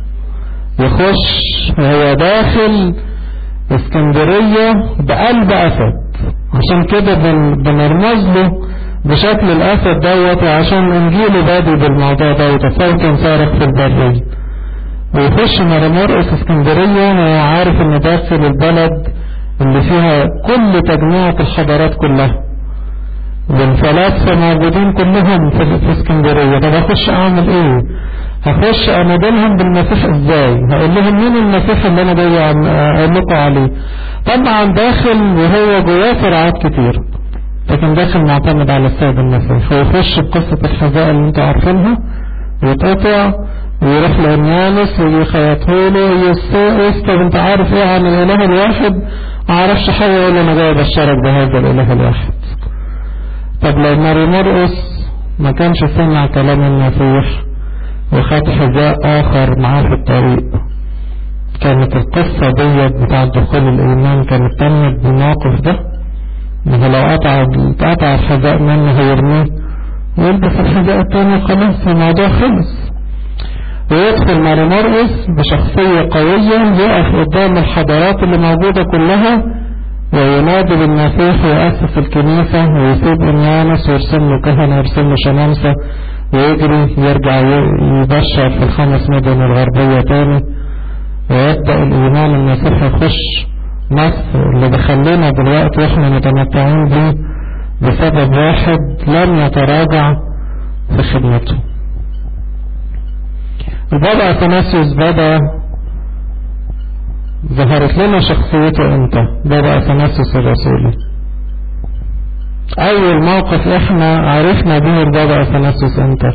يخش وهو داخل اسكندرية بقلب أسد عشان كده بن بنرمز له بشكل الأسد دوت وعشان إنجيله بادي بالموضوع دوت صوت صارخ في البرية ويخش مرمرقس اسكندرية وهو عارف إن داخل البلد اللي فيها كل تجميعة الحضارات كلها والفلاسفة موجودين كلهم في, في اسكندرية طب اخش اعمل ايه هخش انادلهم بالمسيح ازاي هقول لهم مين المسيح اللي انا جاي اقول لكم عليه طبعا داخل وهو جواه فرعات كتير لكن داخل معتمد على السيد المسيح ويخش بقصة الحذاء اللي انتوا عارفينها ويتقطع ويروح لعنيانس ويخيطه له يستيقظ طب انت عارف ايه عن الاله الواحد ما عرفش حاجه يقول انا جاي ابشرك بهذا الاله الواحد طب لو ماري مرقس ما كانش سمع كلام المسيح وخد حذاء اخر معاه في الطريق كانت القصة ديت بتاع دخول الايمان كانت تمت بالموقف ده ما لو قطع قطع الحذاء منه هيرميه ويلبس الحذاء التاني خلاص الموضوع خلص ويدخل ماري مرقس بشخصية قوية يقف قدام الحضارات اللي موجودة كلها وينادي بالمسيح ويأسس الكنيسة ويسيب انيانس ويرسم له كهنة ويرسم له شمامسة ويجري يرجع يبشر في الخمس مدن الغربية تاني ويبدأ الإيمان المسيح يخش مصر اللي بخلينا دلوقتي واحنا متمتعين بيه بسبب واحد لم يتراجع في خدمته البابا اثناسيوس بدا ظهرت لنا شخصيته امتى بابا اثناسيوس الرسولي اول موقف احنا عرفنا به البابا اثناسيوس امتى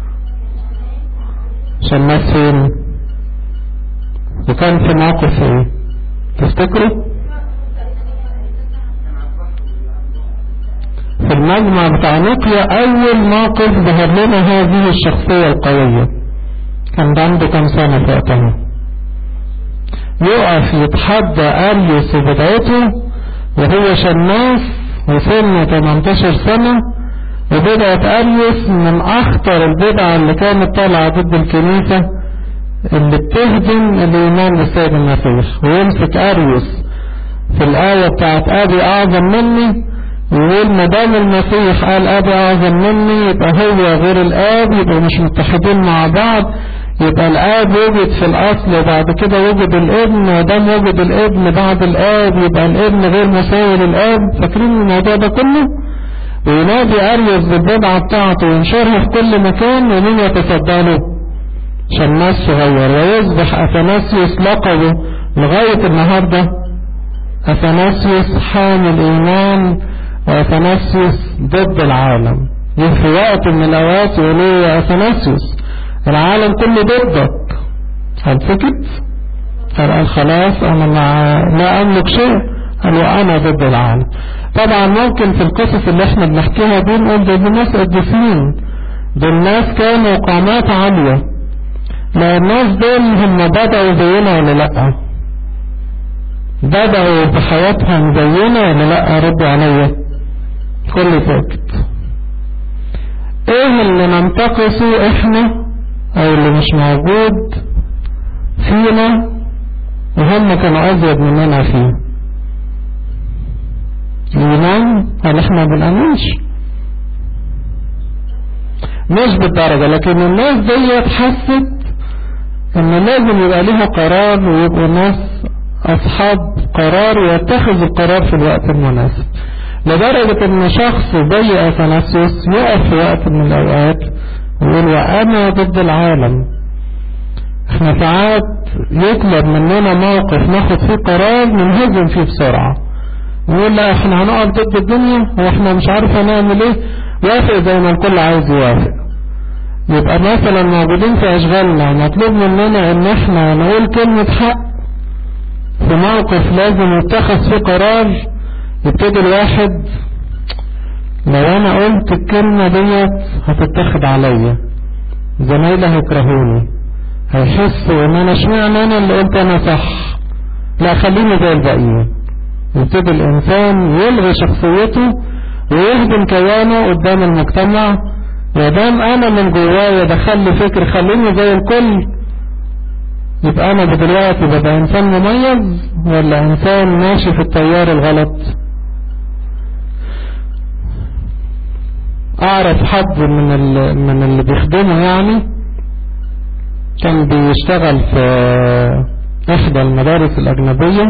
شماس فين وكان في موقف ايه تفتكروا في المجمع بتاع نوكيا اول موقف ظهر لنا هذه الشخصية القوية كان عنده كم سنة في وقتها يقف يتحدى أريوس وبدعته وهو شماس وسنه 18 سنة وبدعة أريوس من أخطر البدعة اللي كانت طالعة ضد الكنيسة اللي بتهدم الإيمان بالسيد المسيح ويمسك أريوس في الآية بتاعت أبي أعظم مني يقول ما دام المسيح قال أبي أعظم مني يبقى هو غير الآب يبقى مش متحدين مع بعض يبقى الآب وجد في الأصل وبعد كده وجد الابن ودام وجد الابن بعد الآب يبقى الابن غير مساوي للآب فاكرين الموضوع ده كله وينادي أريوس بالبدعة بتاعته وينشرها في كل مكان ومين يتصدى له شماس صغير ويصبح أثناسيوس لقبه لغاية النهاردة أثناسيوس حامل إيمان وأثناسيوس ضد العالم في وقت من الأوقات يقولوا يا أثناسيوس العالم كله ضدك هل سكت قال خلاص انا مع لا املك شيء قال وانا ضد العالم طبعا ممكن في القصص اللي احنا بنحكيها دي نقول ده الناس قديسين دول ناس كانوا قامات عالية لا الناس دول هم بدأوا زينا ولا لا بدأوا بحياتهم زينا ولا لا ردوا عليا كل ساكت ايه اللي ننتقصه احنا او اللي مش موجود فينا وهم كانوا ازيد مننا فيه الايمان هل احنا بنأمنش مش بالدرجة لكن الناس ديت حست ان لازم يبقى ليها قرار ويبقوا ناس أصحاب قرار ويتخذوا القرار في الوقت المناسب لدرجة ان شخص زي اثناسيوس يقف في وقت من الاوقات ويقول وانا ضد العالم احنا ساعات يطلب مننا موقف ناخد فيه قرار ننهزم فيه بسرعة نقول لا احنا هنقف ضد الدنيا واحنا مش عارف هنعمل ايه وافق زي ما الكل عايز يوافق يبقى مثلا موجودين في اشغالنا مطلوب مننا ان احنا نقول كلمة حق في موقف لازم يتخذ فيه قرار يبتدي الواحد لو انا قلت الكلمة ديت هتتاخد عليا زمايلي هيكرهوني هيحسوا ان انا اشمعنى انا اللي قلت انا صح لا خليني زي الباقيين يبتدي الانسان يلغي شخصيته ويهدم كيانه قدام المجتمع ودام انا من جوايا دخل لي فكر خليني زي الكل يبقى انا دلوقتي ببقى انسان مميز ولا انسان ماشي في التيار الغلط اعرف حد من اللي من اللي بيخدمه يعني كان بيشتغل في احدى المدارس الاجنبية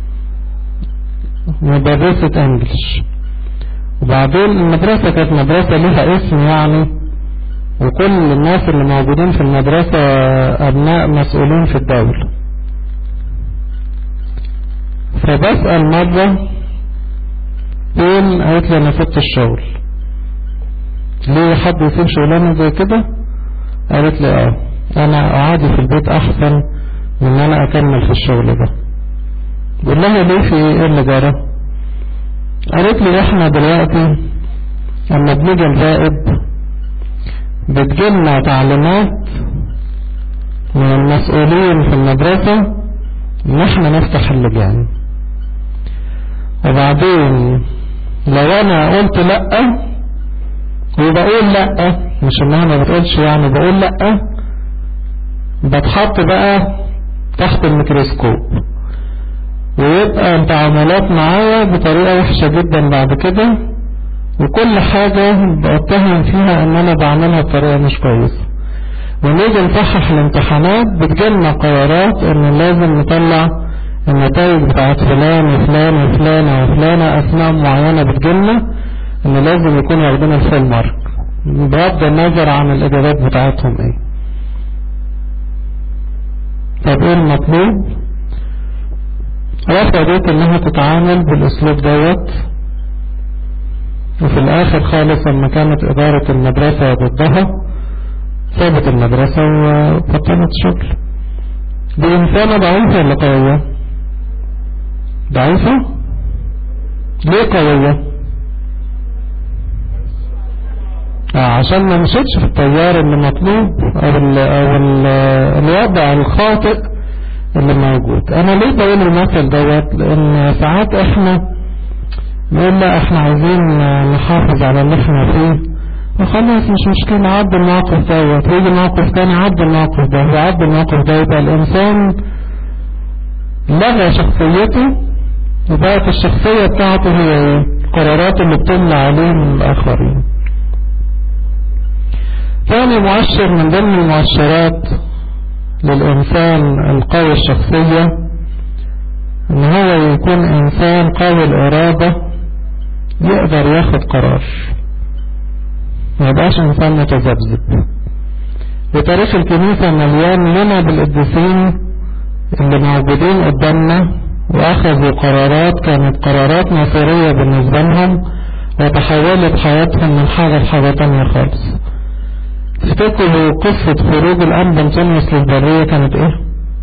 مدرسة انجلش وبعدين المدرسة كانت مدرسة لها اسم يعني وكل الناس اللي موجودين في المدرسة ابناء مسؤولين في الدولة فبسأل مرة فين قالت لي انا سبت الشغل ليه حد يسيب شغلانة زي كده قالت لي اه انا اقعدي في البيت احسن من ان انا اكمل في الشغل ده بقول لها ليه في ايه اللي جرى قالت لي احنا دلوقتي لما بنيجي نراقب بتجيلنا تعليمات من المسؤولين في المدرسة ان احنا نفتح اللجان وبعدين لو انا قلت لأ وبقول لأ مش انها ما بتقولش يعني بقول لأ بتحط بقى تحت الميكروسكوب ويبقى تعاملات معايا بطريقة وحشة جدا بعد كده وكل حاجة بتهم فيها ان انا بعملها بطريقة مش كويسة ونيجي نصحح الامتحانات بتجيلنا قرارات ان لازم نطلع النتائج بتاعت فلان وفلان وفلان وفلانة اسماء معينة بتجيلنا ان لازم يكونوا واخدين الفول مارك بغض النظر عن الاجابات بتاعتهم ايه طب ايه المطلوب رفضت انها تتعامل بالاسلوب دوت وفي الاخر خالص لما كانت ادارة المدرسة ضدها سابت المدرسة وبطلت شغل دي انسانة ضعيفة ولا قوية ضعيفة ليه قوية آه عشان ما مشيتش في التيار اللي مطلوب او, ال أو ال الوضع الخاطئ اللي موجود انا ليه بقول المثل دوت لان ساعات احنا نقول لا احنا عايزين نحافظ على اللي احنا فيه وخلاص مش مشكلة عد الموقف دوت ويجي موقف تاني عد الموقف ده وعد الموقف ده يبقى الانسان لغى شخصيته وبقت الشخصية بتاعته هي ايه القرارات اللي بتملى عليه من الاخرين ثاني مؤشر من ضمن المؤشرات للإنسان القوي الشخصية ان هو يكون انسان قوي الارادة يقدر ياخد قرار ما يبقاش انسان متذبذب وتاريخ الكنيسة مليان لنا بالقديسين اللي موجودين قدامنا واخذوا قرارات كانت قرارات مصيرية بالنسبة لهم وتحولت حياتهم من حاجة لحاجة تانية خالص تفتكروا قصة خروج الأب بنطونيوس للبرية كانت ايه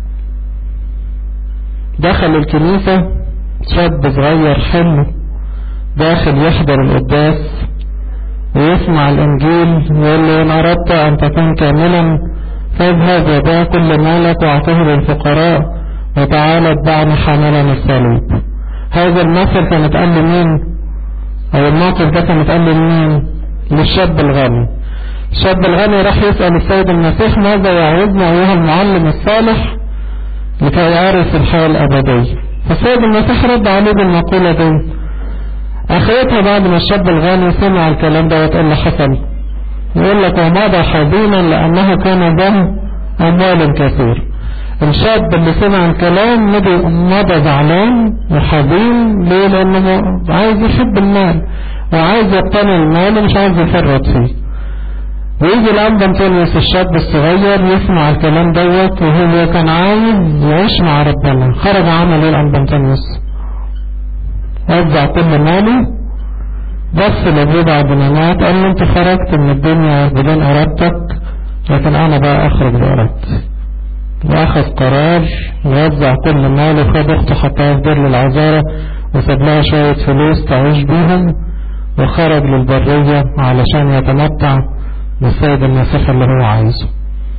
دخل الكنيسة شاب صغير حلو داخل يحضر القداس ويسمع الانجيل ويقول له ان اردت ان تكون كاملا فاذهب وبيع كل مالك واعطه للفقراء وتعالى اتبعني حاملا الصليب هذا المثل كان اتقال لمين او الموقف ده كان اتقال لمين للشاب الغني الشاب الغني راح يسأل السيد المسيح ماذا يعوزنا ايها المعلم الصالح لكي يعرف الحياة الابدية فالسيد المسيح رد عليه بالمقولة دي اخرتها بعد ما الشاب الغني سمع الكلام ده وتقول له حصل يقول لك ومضى حزينا لانه كان له اموال كثير الشاب اللي سمع الكلام مضى زعلان وحزين ليه لانه عايز يحب المال وعايز يقتني المال ومش عايز يفرط فيه ويجي الأب أنطونيوس الشاب الصغير يسمع الكلام دوت وهو كان عايز يعيش مع ربنا خرج عمل ايه الأب أنطونيوس وزع كل ماله بص لأبوه بعد ما مات قال له أنت خرجت من الدنيا بدون إرادتك لكن أنا بقى أخرج بإرادتي وأخذ قرار ووزع كل ماله وخد أخته حطها في دير للعذارة وساب لها شوية فلوس تعيش بيهم وخرج للبرية علشان يتمتع بالسيد المسيح اللي هو عايزه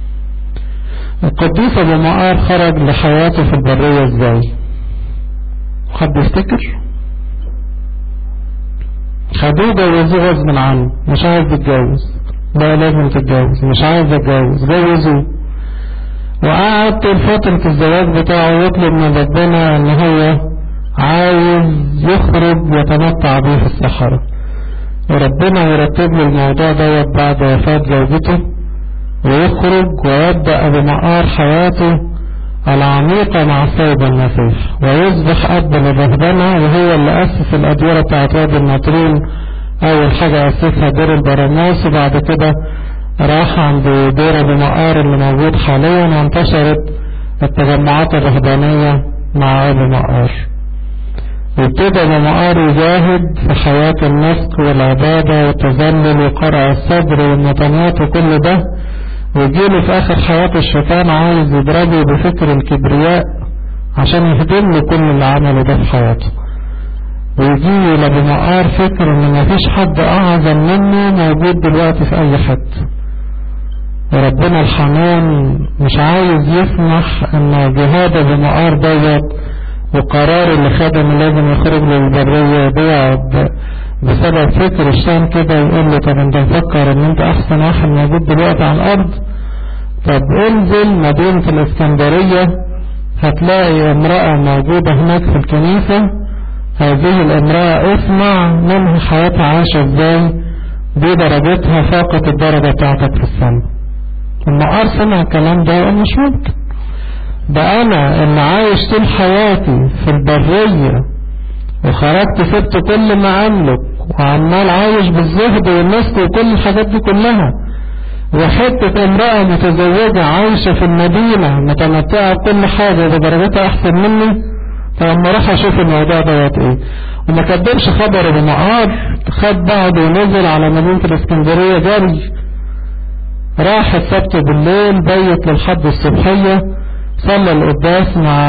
القديس ابو مقار خرج لحياته في البرية ازاي حد يفتكر خدوه جوزوه غصب عنه مش عايز يتجوز لا لازم تتجوز مش عايز اتجوز جوزوه وقعد طول فترة الزواج بتاعه يطلب من ربنا ان هو عايز يخرج يتمتع بيه في الصحراء وربنا يرتب له الموضوع دوت بعد وفاة زوجته ويخرج ويبدأ أبو مقار حياته العميقة مع السيد المسيح ويصبح أب للرهبنة وهو اللي أسس الأديرة بتاعت وادي الناطرين أول حاجة أسسها دير البراموس وبعد كده راح عند دير أبو مقار اللي موجود حاليا وانتشرت التجمعات الرهبانية مع أبو مقار وابتدى مقار يجاهد في حياة النسك والعبادة والتذلل وقرع الصدر والمطنات وكل ده ويجيله في آخر حياة الشيطان عايز يضربه بفكر الكبرياء عشان يهدم له كل اللي عمله ده في حياته ويجي لأبو مقار فكر إن مفيش حد أعظم منه موجود دلوقتي في أي حتة وربنا الحنان مش عايز يسمح إن جهاد أبو مقار دوت وقرار اللي خده انه لازم يخرج للبرية بيقعد بسبب فكر الشام كده يقول له طب انت مفكر ان انت احسن واحد موجود دلوقتي على الارض طب انزل مدينة الاسكندرية هتلاقي امرأة موجودة هناك في الكنيسة هذه الامرأة اسمع منها حياتها عايشة ازاي دي درجتها فاقت الدرجة بتاعتك في السماء المقار سمع الكلام ده وقال مش ممكن ده انا اللي عايش طول حياتي في البرية وخرجت سبت كل ما املك وعمال عايش بالزهد والنسك وكل الحاجات دي كلها وحتة امرأة متزوجة عايشة في المدينة متمتعة بكل حاجة بدرجتها احسن مني فلما راح اشوف الموضوع دوت ايه وما كدبش خبر ابو مقار خد بعض ونزل على مدينة الاسكندرية جري راح السبت بالليل بيت للحد الصبحية صلى القداس مع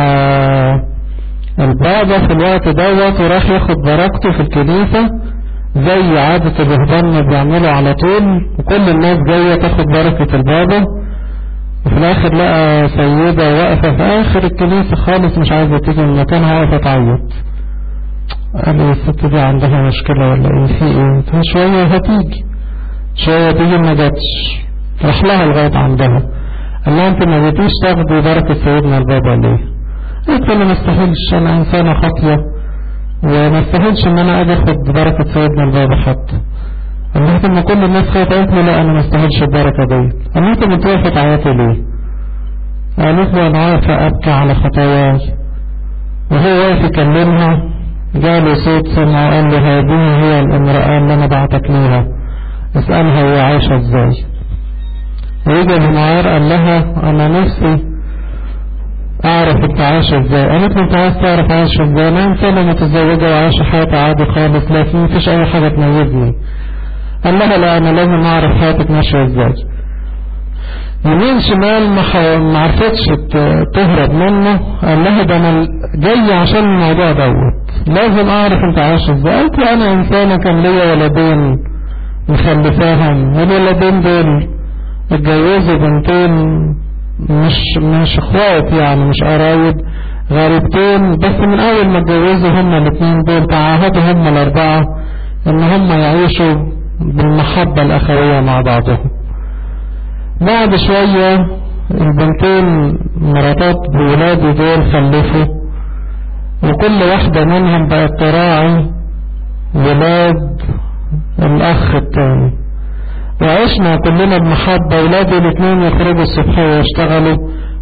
البابا في الوقت دوت وراح ياخد بركته في الكنيسة زي عادة الرهبان ما بيعملوا على طول وكل الناس جاية تاخد بركة البابا وفي الاخر لقى سيدة واقفة في اخر الكنيسة خالص مش عايزة تيجي من مكانها واقفة تعيط قال لي الست دي عندها مشكلة ولا ايه في ايه شوية هتيجي شوية تيجي ما جاتش راح لها لغاية عندها قال لها انت ما جيتيش تاخدي بركة سيدنا البابا ليه قلت له ما استاهلش انا انسانة خاطية وما استاهلش ان انا اجي اخد بركة سيدنا البابا حتى قال لها لما كل الناس خايفة قلت له لا انا ما استاهلش البركة دي قال لها انت بتوقف تعيطي ليه قالت له انا عارفة ابكي على خطاياي وهو واقف يكلمها جاله صوت سمع وقال له هذه هي الامرأة اللي انا بعتك ليها اسألها هي عايشة ازاي ويجي المعار قال لها انا نفسي اعرف انت عايشة ازاي قالت له انت عايز تعرف عايشة ازاي انا انسانة متزوجة وعايشة حياتي عادي خالص لا في مفيش اي حاجة تميزني قال لها لا انا لازم اعرف حياتك ماشية ازاي يمين شمال ما عرفتش تهرب منه قال لها ده انا جاي عشان الموضوع دوت لازم اعرف انت عايشة ازاي قلت له انا انسانة كان ليا ولدين مخلفاهم والولدين دول اتجوزوا بنتين مش مش اخوات يعني مش قرايب غريبتين بس من اول ما اتجوزوا هما الاثنين دول تعاهدوا هما الاربعة ان هما يعيشوا بالمحبة الاخوية مع بعضهم بعد شوية البنتين مراتات بولادي دول خلفوا وكل واحدة منهم بقت تراعي ولاد الاخ التاني وعشنا كلنا بمحبة ولادي الاثنين يخرجوا الصبح ويشتغلوا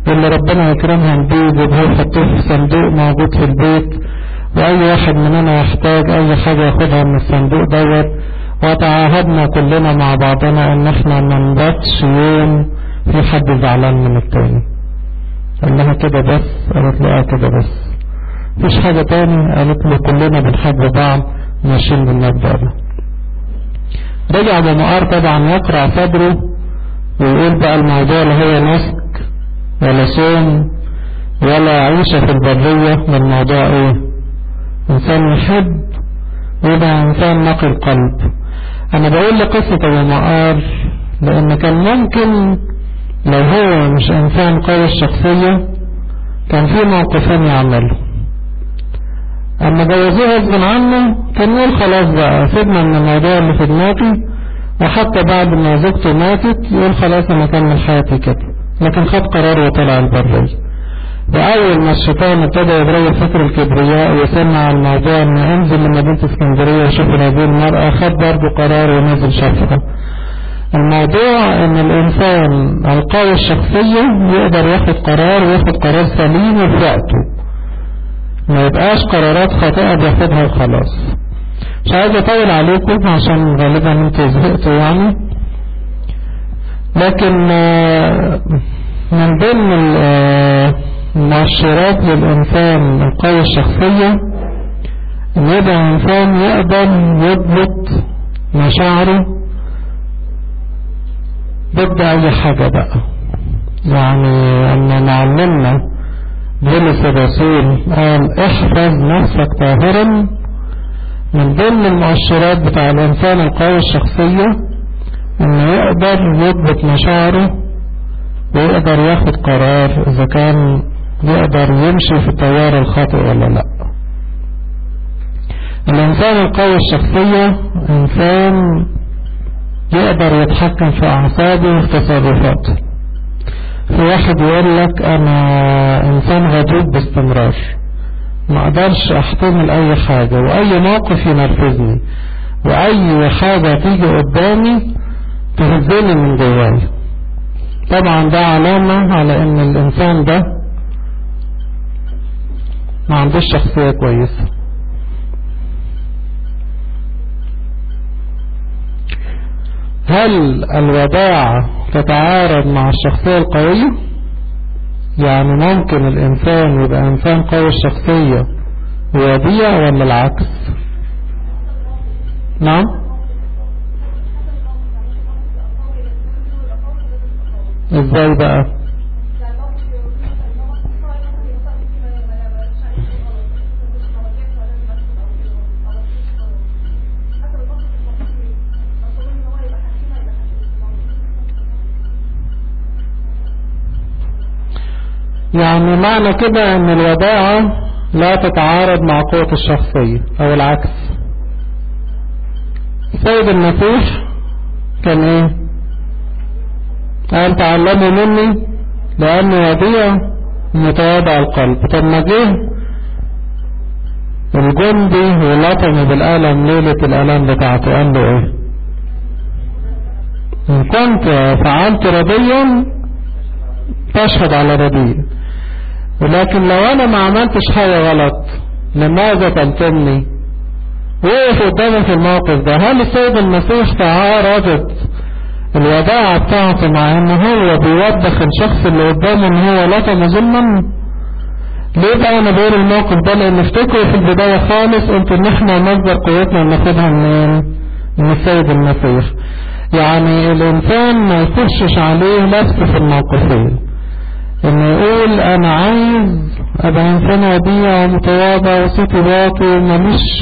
واللي ربنا يكرمهم بيه يجيبوه يحطوه في صندوق موجود في البيت واي واحد مننا يحتاج اي حاجة ياخدها من الصندوق دوت وتعاهدنا كلنا مع بعضنا ان احنا ما نباتش يوم في حد زعلان من التاني قال لها كده بس قالت له اه كده بس مفيش حاجة تاني قالت له كلنا بنحب بعض ماشيين بالمبدأ ده رجع بمقار طبعا يقرع صدره ويقول بقى الموضوع لا هو نسك ولا صوم ولا عيشة في البرية من الموضوع ايه انسان يحب ويبقى انسان نقي القلب انا بقول لقصة ابو مقار لان كان ممكن لو هو مش انسان قوي الشخصية كان في موقفين يعمله اما جوزوه غصب عنه كان يقول خلاص بقى سيبنا من الموضوع اللي في دماغي وحتى بعد ما زوجته ماتت يقول خلاص انا اكمل حياتي كده لكن خد قرار وطلع البرية وأول ما الشيطان ابتدى يضرب فكر الكبرياء وسمع الموضوع إن أنزل لمدينة اسكندرية وشوف هذه المرأة خد برضه قرار ونزل شافها. الموضوع إن الإنسان القوي الشخصية يقدر ياخد قرار وياخد قرار سليم وفي وقته. ما يبقاش قرارات خاطئة بياخدها وخلاص. مش عايز أطول عليكم عشان غالبا انتوا زهقتوا يعني. لكن من ضمن المؤشرات للإنسان القوي الشخصية إن يبقى إنسان يقدر يضبط مشاعره ضد أي حاجة بقى يعني أن معلمنا بولس الرسول قال احفظ نفسك طاهرا من ضمن المؤشرات بتاع الإنسان القوي الشخصية إنه يقدر يضبط مشاعره ويقدر ياخد قرار إذا كان يقدر يمشي في التيار الخاطئ ولا لا الإنسان القوي الشخصية إنسان يقدر يتحكم في أعصابه وفي تصرفاته في واحد يقول لك أنا إنسان غضوب باستمرار ما أقدرش أحتمل أي حاجة وأي موقف ينرفزني وأي حاجة تيجي قدامي تهزني من جواي طبعا ده علامة على ان الانسان ده ما عندوش شخصية كويسة هل الوداعة تتعارض مع الشخصية القوية يعني ممكن الانسان يبقى انسان قوي الشخصية ووديع ولا العكس نعم ازاي بقى يعني معنى كده ان الوداعة لا تتعارض مع قوة الشخصية او العكس سيد المسيح كان ايه قال تعلموا مني لأني وديع متواضع القلب طب ما جه الجندي ولطمه بالقلم ليلة الألم بتاعته قال له ايه إن كنت فعلت رضيا تشهد على رضي ولكن لو أنا ما عملتش حاجة غلط لماذا تلتمني وقف قدامي في الموقف ده هل السيد المسيح تعارضت الوداعة بتاعته مع ان هو بيوبخ الشخص اللي قدامه ان هو لطم ظلما ليه بقى انا بقول الموقف ده لان افتكروا في البداية خالص انتوا ان احنا مصدر قوتنا ناخدها منين من السيد المسيح يعني الانسان ما يخشش عليه لبس في الموقفين انه يقول انا عايز ابقى انسان وديع ومتواضع وصوتي واطي وماليش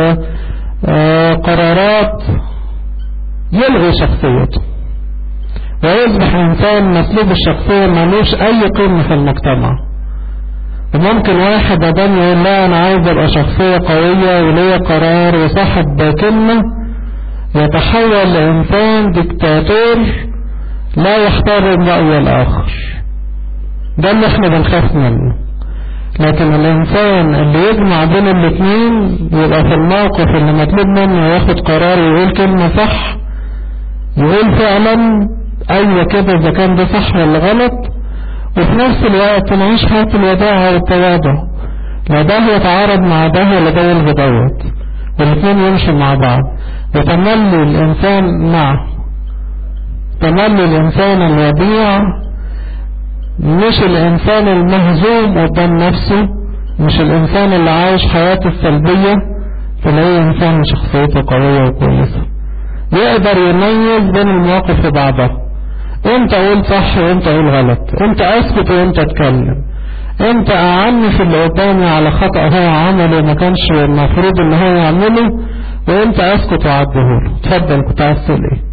قرارات يلغي شخصيته ويصبح إنسان مسلوب الشخصية ملوش أي قيمة في المجتمع وممكن واحد أدام يقول لا أنا عايز أبقى شخصية قوية وليا قرار وصاحب كلمة يتحول لإنسان ديكتاتور لا يحترم رأي الآخر ده اللي احنا بنخاف منه لكن الإنسان اللي يجمع بين الاثنين يبقى في الموقف اللي مطلوب منه ياخد قرار ويقول كلمة صح يقول فعلا ايوه كده اذا كان ده صح ولا غلط وفي نفس الوقت نعيش حياة الوداعة والتواضع لا ده يتعارض مع ده ولا ده يلغي دوت والاثنين يمشوا مع بعض وتملي الإنسان معه تملي الإنسان الوديع مش الإنسان المهزوم قدام نفسه مش الإنسان اللي عايش حياته السلبية تلاقيه إنسان شخصيته قوية وكويسة يقدر يميز بين المواقف في بعضها امتى اقول صح وامتى اقول غلط امتى اسكت وامتى اتكلم امتى اعنف اللي قدامي على خطأ هو عمله وما كانش المفروض ان هو يعمله وامتى اسكت واعديه له اتفضل كنت عايز تقول ايه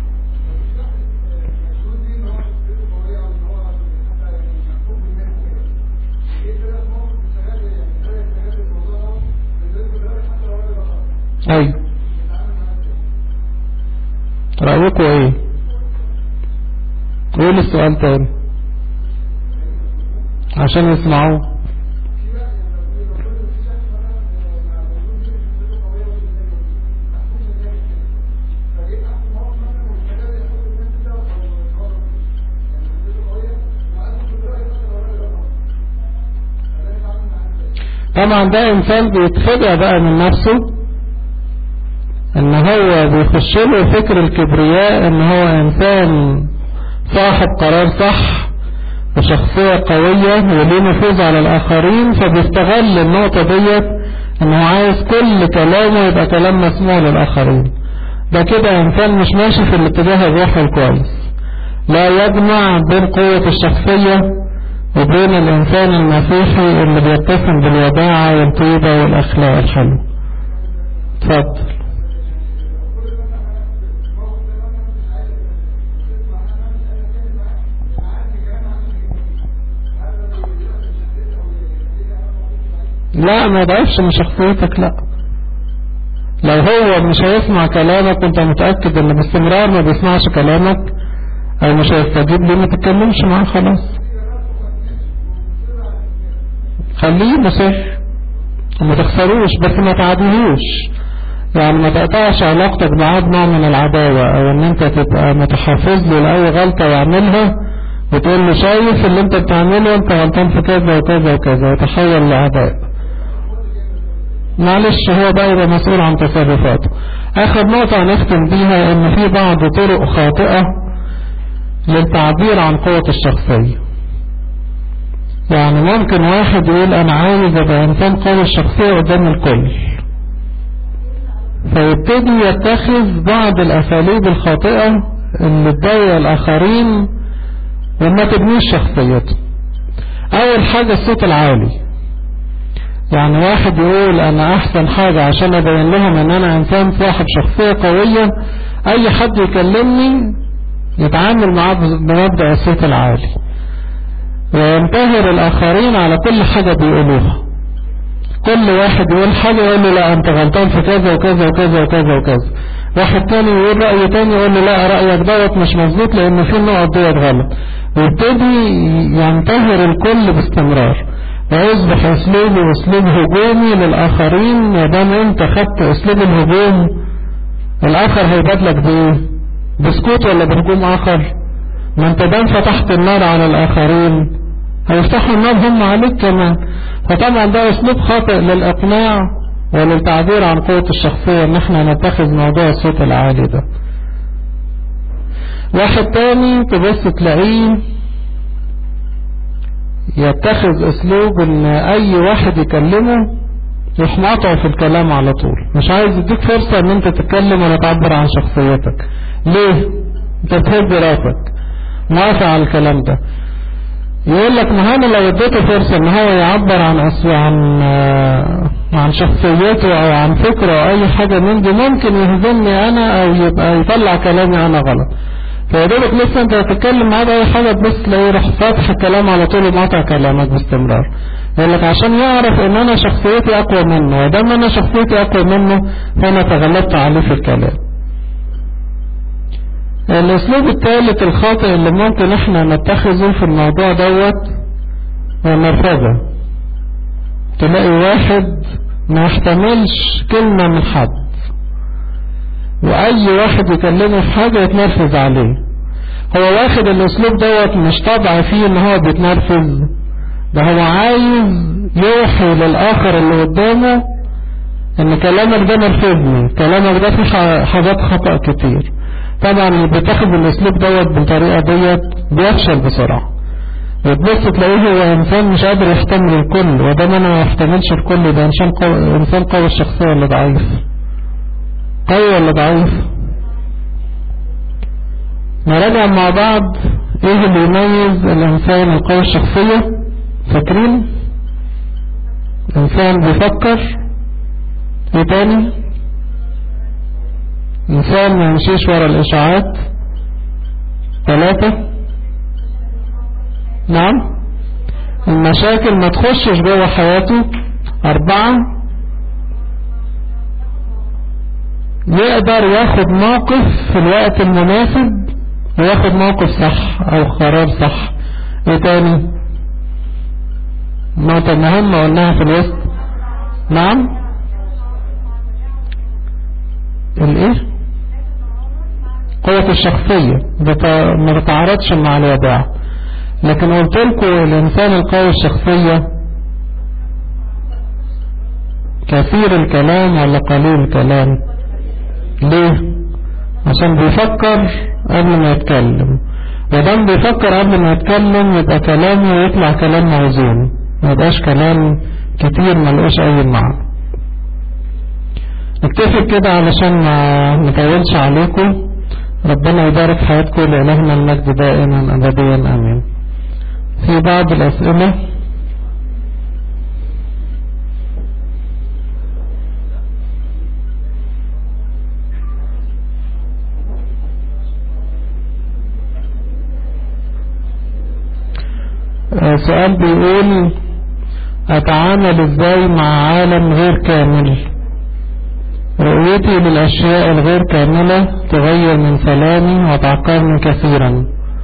ايوه رأيكم ايه قول السؤال تاني عشان يسمعوه طبعا ده انسان بيتخدع بقى من نفسه ان هو بيخش له فكر الكبرياء ان هو انسان صاحب قرار صح وشخصية قوية وليه نفوذ على الاخرين فبيستغل النقطة ديت انه عايز كل كلامه يبقى كلام مسموع للاخرين ده كده انسان مش ماشي في الاتجاه الروحي الكويس لا يجمع بين قوة الشخصية وبين الانسان المسيحي اللي بيتسم بالوداعة والطيبة والاخلاق الحلوة اتفضل لا ما يضعفش من شخصيتك لا لو هو مش هيسمع كلامك وانت متأكد ان باستمرار ما بيسمعش كلامك او مش هيستجيب ليه ما تتكلمش معاه خلاص خليه مصر وما تخسروش بس ما تعاديهوش يعني ما تقطعش علاقتك معاه بنوع من العداوة او ان انت تبقى متحفظ له لأي غلطة يعملها وتقول له شايف اللي انت بتعمله انت غلطان في كذا وكذا وكذا وتحول لعداء معلش هو بقى يبقى مسؤول عن تصرفاته اخر نقطة هنختم بيها ان في بعض طرق خاطئة للتعبير عن قوة الشخصية يعني ممكن واحد يقول انا عايز ابقى انسان قوي الشخصية قدام الكل فيبتدي يتخذ بعض الاساليب الخاطئة اللي تضيع الاخرين وما تبنيش شخصيته اول حاجة الصوت العالي يعني واحد يقول انا احسن حاجة عشان ابين لهم ان انا انسان صاحب شخصية قوية اي حد يكلمني يتعامل معاه بمبدأ الصوت العالي وينتهر الاخرين على كل حاجة بيقولوها كل واحد يقول حاجة يقول له لا انت غلطان في كذا وكذا وكذا وكذا وكذا واحد تاني يقول رأي تاني يقول له لا رأيك دوت مش مظبوط لان في النقط ديت غلط ويبتدي ينتهر الكل باستمرار ويصبح اسلوبه اسلوب هجومي للاخرين ودام انت خدت اسلوب الهجوم الاخر هيبادلك بايه بسكوت ولا بهجوم اخر ما انت دام فتحت النار على الاخرين هيفتحوا النار هم عليك كمان فطبعا ده اسلوب خاطئ للاقناع وللتعبير عن قوة الشخصية ان احنا نتخذ موضوع الصوت العالي ده واحد تاني تبص تلاقيه يتخذ اسلوب ان اي واحد يكلمه يروح مقاطعه في الكلام على طول مش عايز يديك فرصة ان انت تتكلم ولا تعبر عن شخصيتك ليه انت بتهز راسك موافق على الكلام ده يقول لك ما انا لو اديته فرصة ان هو يعبر عن أسوأ عن عن شخصيته او عن فكره او اي حاجة من دي ممكن يهزمني انا او يبقى يطلع كلامي انا غلط فيدوبك لسه انت هتتكلم معاه باي حاجة تبص تلاقيه راح فاتح الكلام على طول ومقاطع كلامك باستمرار يقول لك عشان يعرف ان انا شخصيتي اقوى منه ودام انا شخصيتي اقوى منه فانا تغلبت عليه في الكلام الاسلوب الثالث الخاطئ اللي ممكن احنا نتخذه في الموضوع دوت هو النرفزة تلاقي واحد ما يحتملش كلمة من حد واي واحد يكلمه في حاجة يتنرفز عليه هو واخد الاسلوب دوت مش طبع فيه ان هو بيتنرفز ده هو عايز يوحي للاخر اللي قدامه ان كلامك ده نرفزني كلامك ده فيه حاجات خطأ كتير طبعا اللي بتاخد الاسلوب دوت بالطريقة ديت بيفشل بسرعة وتبص تلاقيه هو انسان مش قادر يحتمل الكل وده ما يحتملش الكل ده انسان قوي, انسان قوي الشخصية ولا ضعيف قوي ولا ضعيف نراجع مع بعض ايه اللي يميز الانسان القوي الشخصية فاكرين انسان بيفكر ايه تاني انسان ما يمشيش ورا الاشاعات ثلاثة نعم المشاكل ما تخشش جوه حياته اربعة يقدر ياخد موقف في الوقت المناسب وياخد موقف صح او قرار صح ايه تاني نقطة مهمة قلناها في الوسط نعم الايه قوة الشخصية ما تتعارضش مع الوضع لكن قلت لكم الانسان القوي الشخصية كثير الكلام ولا قليل الكلام ليه عشان بيفكر قبل ما يتكلم ودام بيفكر قبل ما يتكلم يبقى كلامه يطلع كلام موزون ما يبقاش كلام كتير ملقوش اي معنى نكتفي كده علشان ما نطولش عليكم ربنا يبارك حياتكم لإلهنا المجد دائما أبديا آمين في بعض الأسئلة سؤال بيقول أتعامل إزاي مع عالم غير كامل رؤيتي للأشياء الغير كاملة تغير من سلامي وتعقرني كثيرا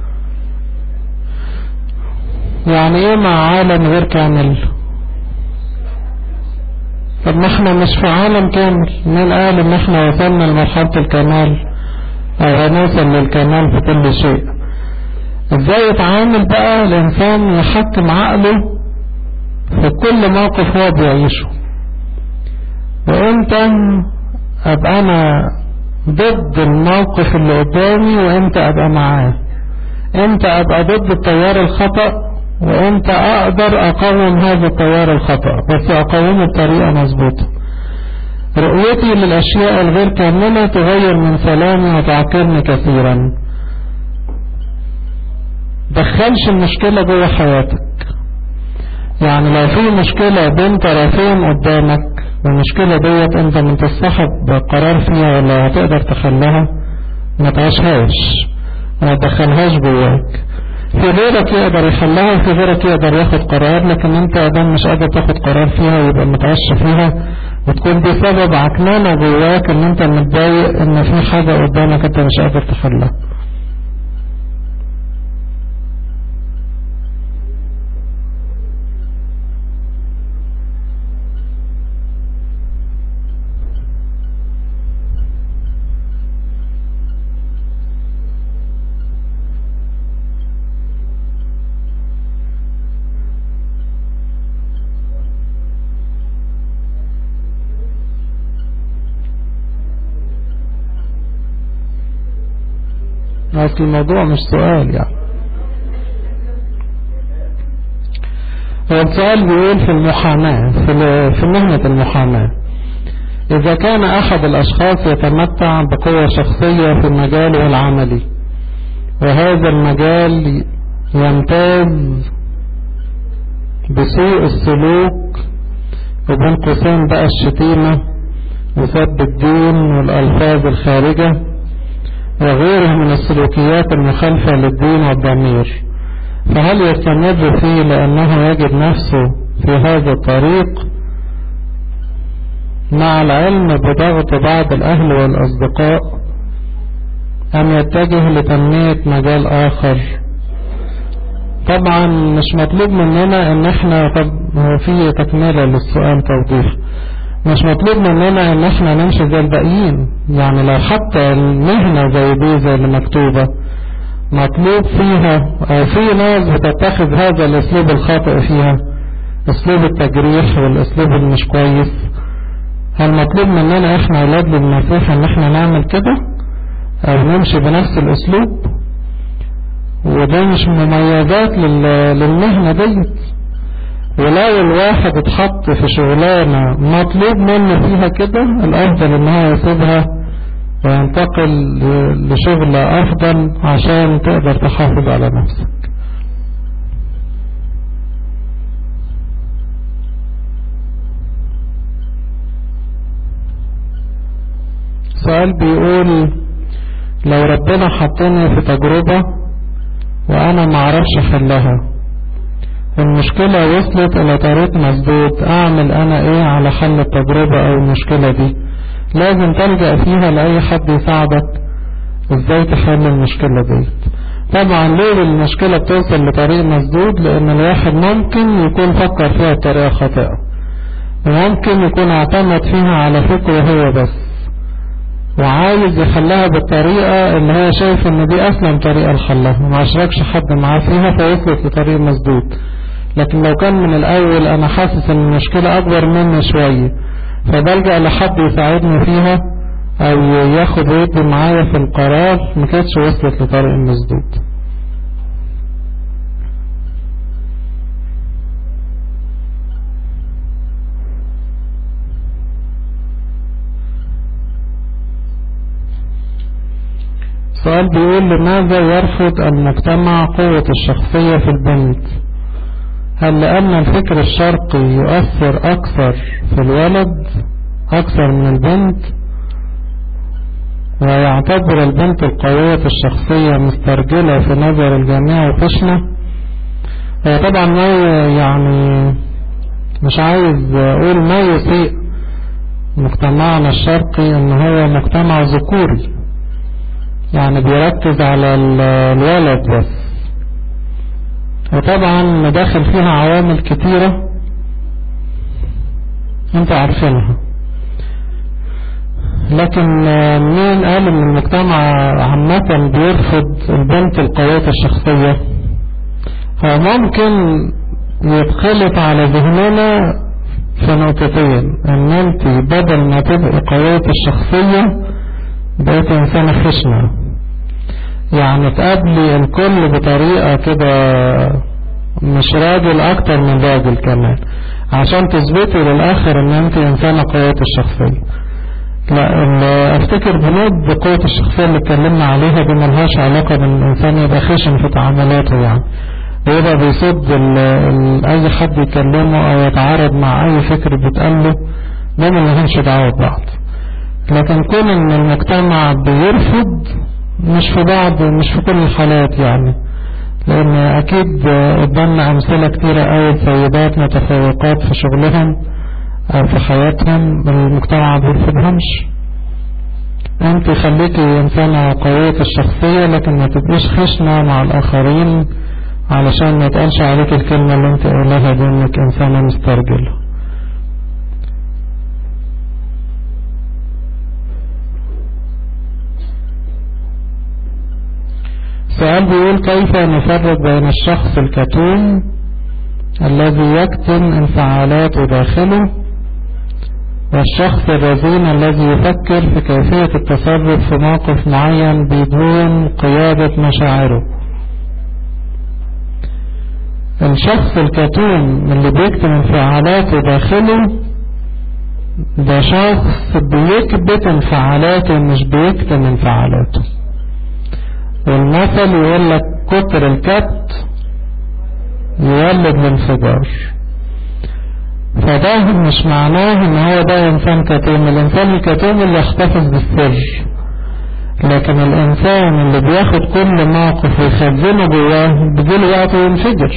يعني ايه مع عالم غير كامل طب ما احنا مش في عالم كامل مين قال ان احنا وصلنا لمرحلة الكمال او هنوصل للكمال في كل شيء ازاي يتعامل بقى الانسان يحكم عقله في كل موقف هو بيعيشه وامتى ابقى انا ضد الموقف اللي قدامي وامتى ابقى معاه امتى ابقى ضد التيار الخطأ وامتى اقدر اقاوم هذا التيار الخطأ بس اقاومه بطريقة مظبوطة رؤيتي للاشياء الغير كاملة تغير من سلامي وتعقرني كثيرا دخلش المشكلة جوه حياتك يعني لو في مشكلة بين طرفين قدامك والمشكلة ديت انت من تصاحب قرار فيها ولا هتقدر تخليها ما تعيشهاش ما تدخلهاش جواك في غيرك يقدر يحلها وفي غيرك يقدر ياخد قرار لكن انت ادام مش قادر تاخد قرار فيها ويبقى متعش فيها وتكون دي سبب عكنانة جواك ان انت متضايق ان في حاجة قدامك انت مش قادر تحلها اصل الموضوع مش سؤال يعني هو السؤال بيقول في المحاماة في, في مهنة المحاماة إذا كان أحد الأشخاص يتمتع بقوة شخصية في مجاله العملي وهذا المجال يمتاز بسوء السلوك وبين قوسين بقى الشتيمة وسب الدين والألفاظ الخارجة وغيره من السلوكيات المخالفة للدين والضمير فهل يستمر فيه لأنه يجد نفسه في هذا الطريق مع العلم بضغط بعض الأهل والأصدقاء أم يتجه لتنمية مجال آخر طبعا مش مطلوب مننا ان احنا طب هو في تكملة للسؤال توضيح مش مطلوب مننا ان احنا نمشي زي الباقيين يعني لو حتى المهنة زي دي زي اللي مكتوبة مطلوب فيها او في ناس بتتخذ هذا الاسلوب الخاطئ فيها اسلوب التجريح والاسلوب المش كويس هل مطلوب مننا احنا اولاد للمسيح ان احنا نعمل كده او نمشي بنفس الاسلوب وده مش مميزات للمهنة ديت ولو الواحد اتحط في شغلانة مطلوب منه فيها كده الافضل ان هو يسيبها وينتقل لشغل افضل عشان تقدر تحافظ على نفسك سؤال بيقول لو ربنا حطني في تجربة وانا معرفش احلها المشكلة وصلت الى طريق مسدود اعمل انا ايه على حل التجربة او المشكلة دي لازم تلجأ فيها لأي حد يساعدك ازاي تحل المشكلة دي طبعا ليه المشكلة بتوصل لطريق مسدود لان الواحد ممكن يكون فكر فيها بطريقة خاطئة وممكن يكون اعتمد فيها على فكره هو بس وعايز يحلها بالطريقة اللي هو شايف ان دي اسلم طريقة لحلها وما اشركش حد معاه فيها فوصلت لطريق مسدود لكن لو كان من الاول انا حاسس ان المشكلة اكبر مني شوية فبلجأ لحد يساعدني فيها او ياخد ويدي معايا في القرار ما كانتش وصلت لطريق مسدود سؤال بيقول لماذا يرفض المجتمع قوة الشخصية في البنت هل لأن الفكر الشرقي يؤثر أكثر في الولد أكثر من البنت ويعتبر البنت القوية الشخصية مسترجلة في نظر الجميع وخشنة هو طبعا ما يعني مش عايز أقول ما يسيء مجتمعنا الشرقي ان هو مجتمع ذكوري يعني بيركز على الولد بس وطبعا داخل فيها عوامل كتيرة انت عارفينها لكن مين قال ان المجتمع عامة بيرفض البنت القوية الشخصية فممكن يتخلط على ذهننا في نقطتين ان انت بدل ما تبقى قوية الشخصية بقيت انسانة خشنة يعني تقابلي الكل بطريقة كده مش راجل اكتر من راجل كمان عشان تثبتي للاخر ان انت انسانة قوية الشخصية لا افتكر بنود قوة الشخصية اللي اتكلمنا عليها دي ملهاش علاقة بان الانسان يبقى خشن في تعاملاته يعني ويبقى بيصد اي حد يكلمه او يتعارض مع اي فكر بيتقاله ده ملهمش دعوة ببعض لكن كون ان المجتمع بيرفض مش في بعض مش في كل الحالات يعني لان اكيد قدامنا امثلة كتيرة اوي سيدات متفوقات في شغلهم او في حياتهم المجتمع بيرفضهمش انت خليكي انسانة قوية الشخصية لكن ما تبقيش خشنة مع الاخرين علشان ما يتقالش عليك الكلمة اللي انت قولها دي انك انسانة مسترجلة سؤال بيقول كيف نفرق بين الشخص الكتوم الذي يكتم انفعالاته داخله والشخص الرزين الذي يفكر في كيفية التصرف في موقف معين بدون قيادة مشاعره الشخص الكتوم اللي بيكتم انفعالاته داخله ده شخص بيكبت انفعالاته مش بيكتم انفعالاته والمثل يقول لك كتر الكبت يولد الانفجار فده مش معناه ان هو ده انسان كتوم الانسان الكتوم اللي يحتفظ بالسر لكن الانسان اللي بياخد كل موقف ويخزنه جواه بيجيله وقت وينفجر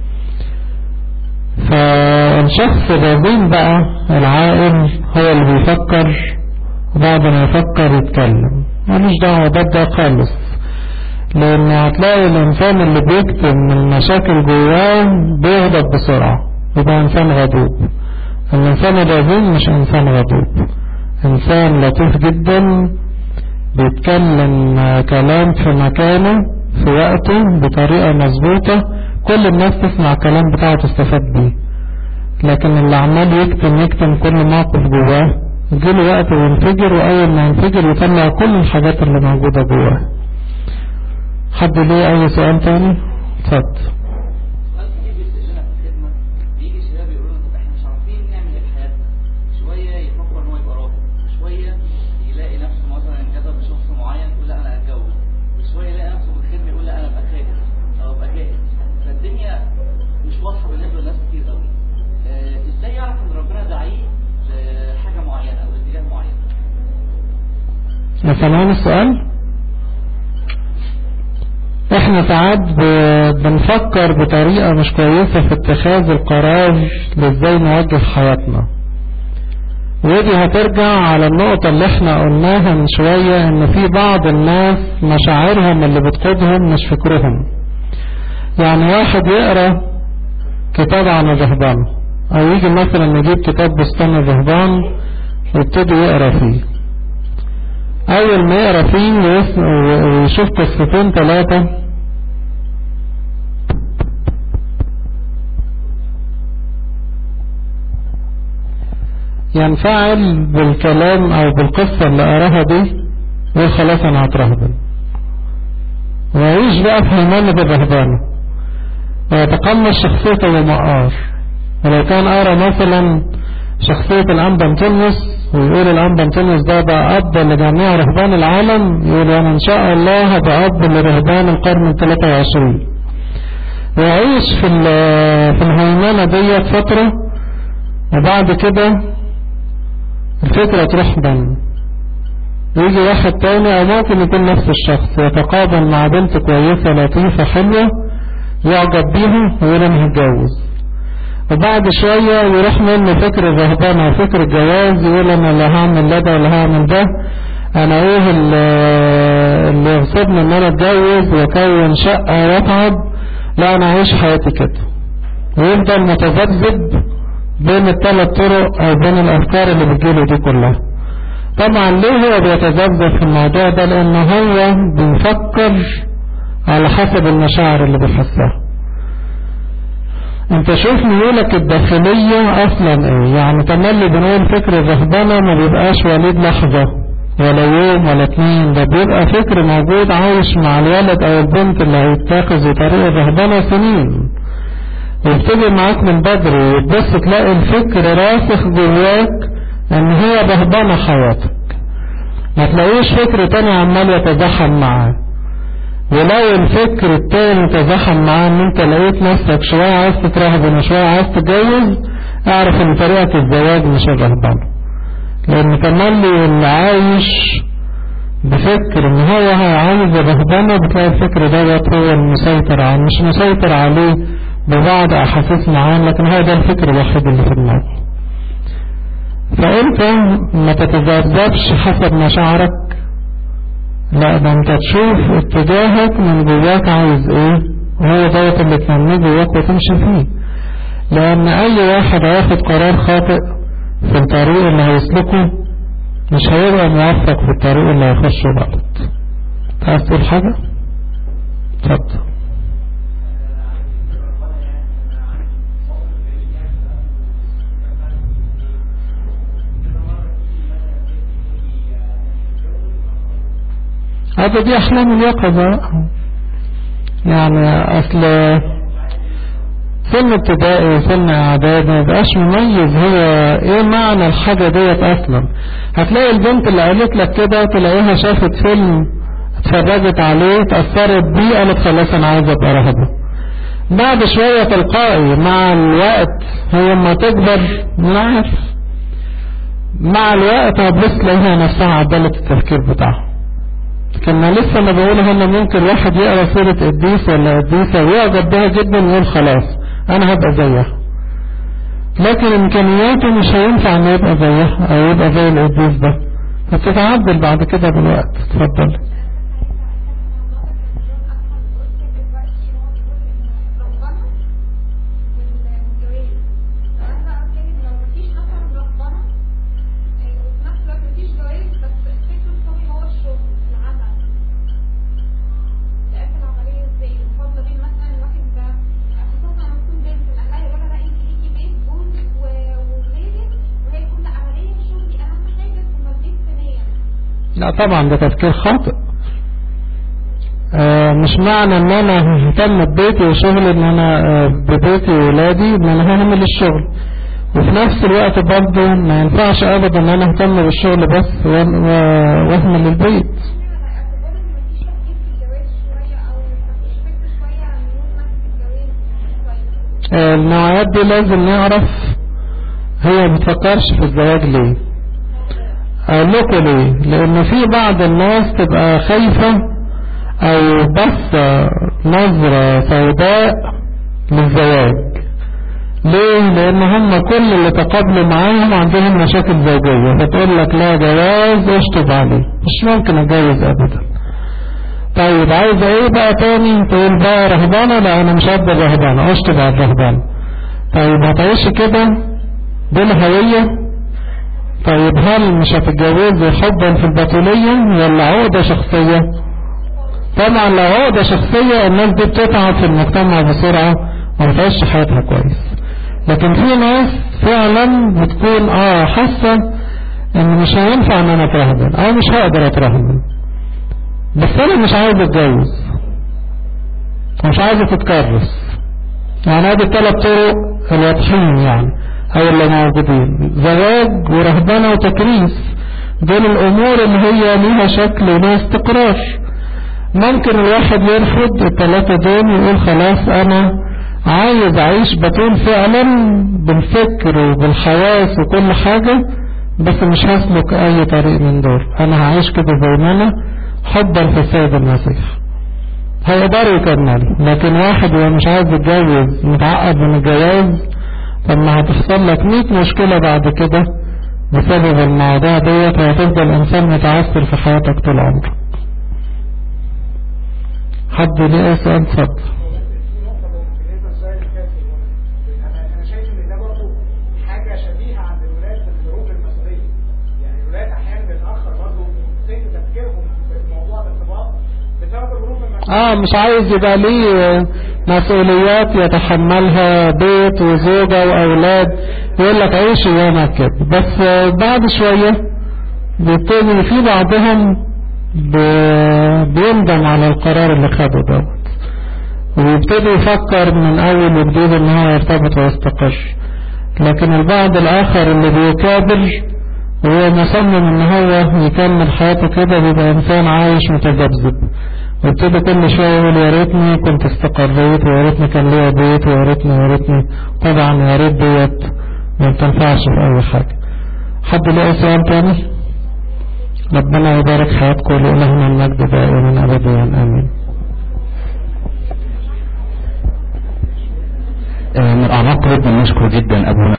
فالشخص الرزين بقى العاقل هو اللي بيفكر وبعد ما يفكر يتكلم ملوش دعوه ده خالص لان هتلاقي الانسان اللي بيكتم المشاكل جواه بيهدف بسرعة يبقى انسان غضوب الانسان الرزين مش انسان غضوب انسان لطيف جدا بيتكلم كلام في مكانه في وقته بطريقة مظبوطة كل الناس تسمع الكلام بتاعه تستفاد بيه لكن اللي عمال يكتم يكتم كل موقف جواه يجيله وقت وينفجر وأول ما ينفجر يطلع كل الحاجات اللي موجودة جواه حد ليه أي سؤال تاني؟ اتفضل سؤال كتير بيستأذنك في الخدمة بيجي الشباب يقولوا لنا طب احنا مش عارفين نعمل ايه في حياتنا شوية يفكر ان هو يبقى راهب شوية يلاقي نفسه مثلا انجذب بشخص معين يقول لا انا هتجوز وشوية يلاقي نفسه في الخدمة يقول لا انا ابقى خادم او ابقى جاهز فالدنيا مش واضحة بالنسبة لناس كتير قوي آه، ازاي يعرف ان ربنا داعيه لحاجة معينة او لاتجاه معين سمعان السؤال احنا ساعات ب- بنفكر بطريقة مش كويسة في اتخاذ القرار لازاي نوجه حياتنا ودي هترجع على النقطة اللي احنا قلناها من شوية ان في بعض الناس مشاعرهم اللي بتقودهم مش فكرهم يعني واحد يقرأ كتاب عن الرهبان او يجي مثلا يجيب كتاب بستان الرهبان ويبتدي يقرأ فيه اول ما يقرا فيه ويس- ويشوف قصتين ثلاثة ينفعل بالكلام او بالقصة اللي قراها دي يقول خلاص انا هترهبن ويعيش بقى في هيمنة الرهبانة ويتقمص شخصيته ومقار ولو كان قرا مثلا شخصية الأنبا أنطونيوس ويقول الأنبا أنطونيوس ده بقى أب لجميع رهبان العالم يقول أنا إن شاء الله هبقى أب لرهبان القرن ال 23 ويعيش في ال- في الهيمنة ديت فترة وبعد كده الفكرة تروح بن يجي واحد تاني أو ممكن يكون نفس الشخص يتقابل مع بنت كويسة لطيفة حلوة يعجب بيها ويقول أنا هتجوز وبعد شوية يروح منه فكر الرهبانة وفكر الجواز يقول انا لا هعمل لا ده ولا هعمل ده انا ايه اللي اللي يغصبني ان انا اتجوز واكون شقة واتعب لا انا اعيش حياتي كده ويفضل متذبذب بين الثلاث طرق او بين الافكار اللي بتجيله دي كلها طبعا ليه هو بيتذبذب في الموضوع ده لان هو بيفكر على حسب المشاعر اللي بيحسها انت شوف ميولك الداخلية اصلا ايه يعني تملي بنقول فكر الرهبنة ما بيبقاش وليد لحظة ولا يوم ولا اتنين ده بيبقى فكر موجود عايش مع الولد او البنت اللي هيتاخذوا طريق الرهبنة سنين ويبتدي معاك من بدري وتبص تلاقي الفكر راسخ جواك ان هي رهبنة حياتك ما تلاقيش فكر تاني عمال يتزحم معاه ولو الفكر التاني تزحم معاه ان انت لقيت نفسك شوية عايز تترهبن وشوية عايز تتجوز اعرف ان طريقة الزواج مش الرهبنة لان تملي اللي عايش بفكر ان هو عايز الرهبنة بتلاقي الفكر دوت هو المسيطر عليه مش مسيطر عليه ببعض احاسيس معاه لكن هو ده الفكر الوحيد اللي في دماغه فانت ما تتذبذبش حسب مشاعرك لا ده انت تشوف اتجاهك من جواك عايز ايه وهو دوت اللي تنميه جواك وتمشي فيه لان اي واحد هياخد قرار خاطئ في الطريق اللي هيسلكه مش هيبقى موفق في الطريق اللي هيخشه غلط عايز تقول حاجة؟ اتفضل هذا دي احلام اليقظة يعني اصل سن ابتدائي وسن اعدادي ما بقاش مميز هو ايه معنى الحاجة ديت اصلا هتلاقي البنت اللي قالت لك كده تلاقيها شافت فيلم اتفرجت عليه اتأثرت بيه قالت خلاص انا عايزة ابقى رهبة بعد شوية تلقائي مع الوقت هي لما تكبر ما عارف مع الوقت هتبص تلاقيها نفسها عدلت التفكير بتاعها كنا لسه ما بقول هنا ممكن واحد يقرا سورة قديس ولا قديسة ويعجب بها جدا ويقول خلاص انا هبقى زيها لكن امكانياته مش هينفع انه يبقى زيها او يبقى زي القديس ده هتتعدل بعد كده بالوقت اتفضل العمل لا طبعا ده تفكير خاطئ آه مش معنى ان انا ههتم ببيتي وشغلي ان انا آه ببيتي وولادي ان انا هعمل الشغل وفي نفس الوقت برضه ما ينفعش ابدا ان انا اهتم بالشغل بس واهمل البيت النوعيات دي لازم نعرف هي بتفكرش في الزواج ليه اقول لكم ليه لان في بعض الناس تبقى خايفة او بس نظرة سوداء للزواج ليه لان هم كل اللي تقابلوا معاهم عندهم مشاكل زوجية فتقول لك لا جواز اشطب عليه مش ممكن اتجوز ابدا طيب عايز ايه بقى تاني تقول بقى رهبانة لا انا مش قد الرهبانة اشطب على الرهبانة طيب هتعيش كده بلا هوية طيب هل مش هتتجوزي حبا في البطولية ولا عقدة شخصية طبعا لو عقدة شخصية الناس دي بتتعب في المجتمع بسرعة وما بتعيش حياتها كويس لكن في ناس فعلا بتكون اه حاسة ان مش هينفع ان انا اترهبن او مش هقدر اترهبن بس انا مش عايز اتجوز ومش عايز تتكرس يعني ادي الثلاث طرق الواضحين يعني او اللي موجودين زواج ورهبنه وتكريس دول الامور اللي هي ليها شكل وليها استقرار ممكن الواحد يرفض الثلاثة دول ويقول خلاص انا عايز اعيش بطول فعلا بالفكر وبالحواس وكل حاجة بس مش هسلك اي طريق من دول انا هعيش كده زي ما انا حبا في السيد المسيح هيقدروا يكملوا لكن واحد هو مش عايز يتجوز متعقد من الجواز طب ما هتحصل لك 100 مشكلة بعد كده بسبب الموضوع ديت وهتفضل انسان متعثر في حياتك طول عمرك حد ليه سؤال اتفضل اه مش عايز يبقى ليه مسؤوليات يتحملها بيت وزوجة واولاد يقول لك عيش يومك كده بس بعد شوية بيبتدي في بعضهم بيندم على القرار اللي خده دوت ويبتدي يفكر من اول وجديد ان هو يرتبط ويستقر لكن البعض الاخر اللي بيكابر وهو مصمم ان هو يكمل حياته كده بيبقى انسان عايش متذبذب وابتدي كل شويه يقول يا ريتني كنت استقريت ويا ريتني كان ليا بيت ويا ريتني ويا ريتني طبعا يا ريت ديت ما بتنفعش في اي حاجه حد ليه سؤال تاني ربنا يبارك حياتكم ولإلهنا المجد دائما ابديا امين من اعماق قلوبنا نشكر جدا ابونا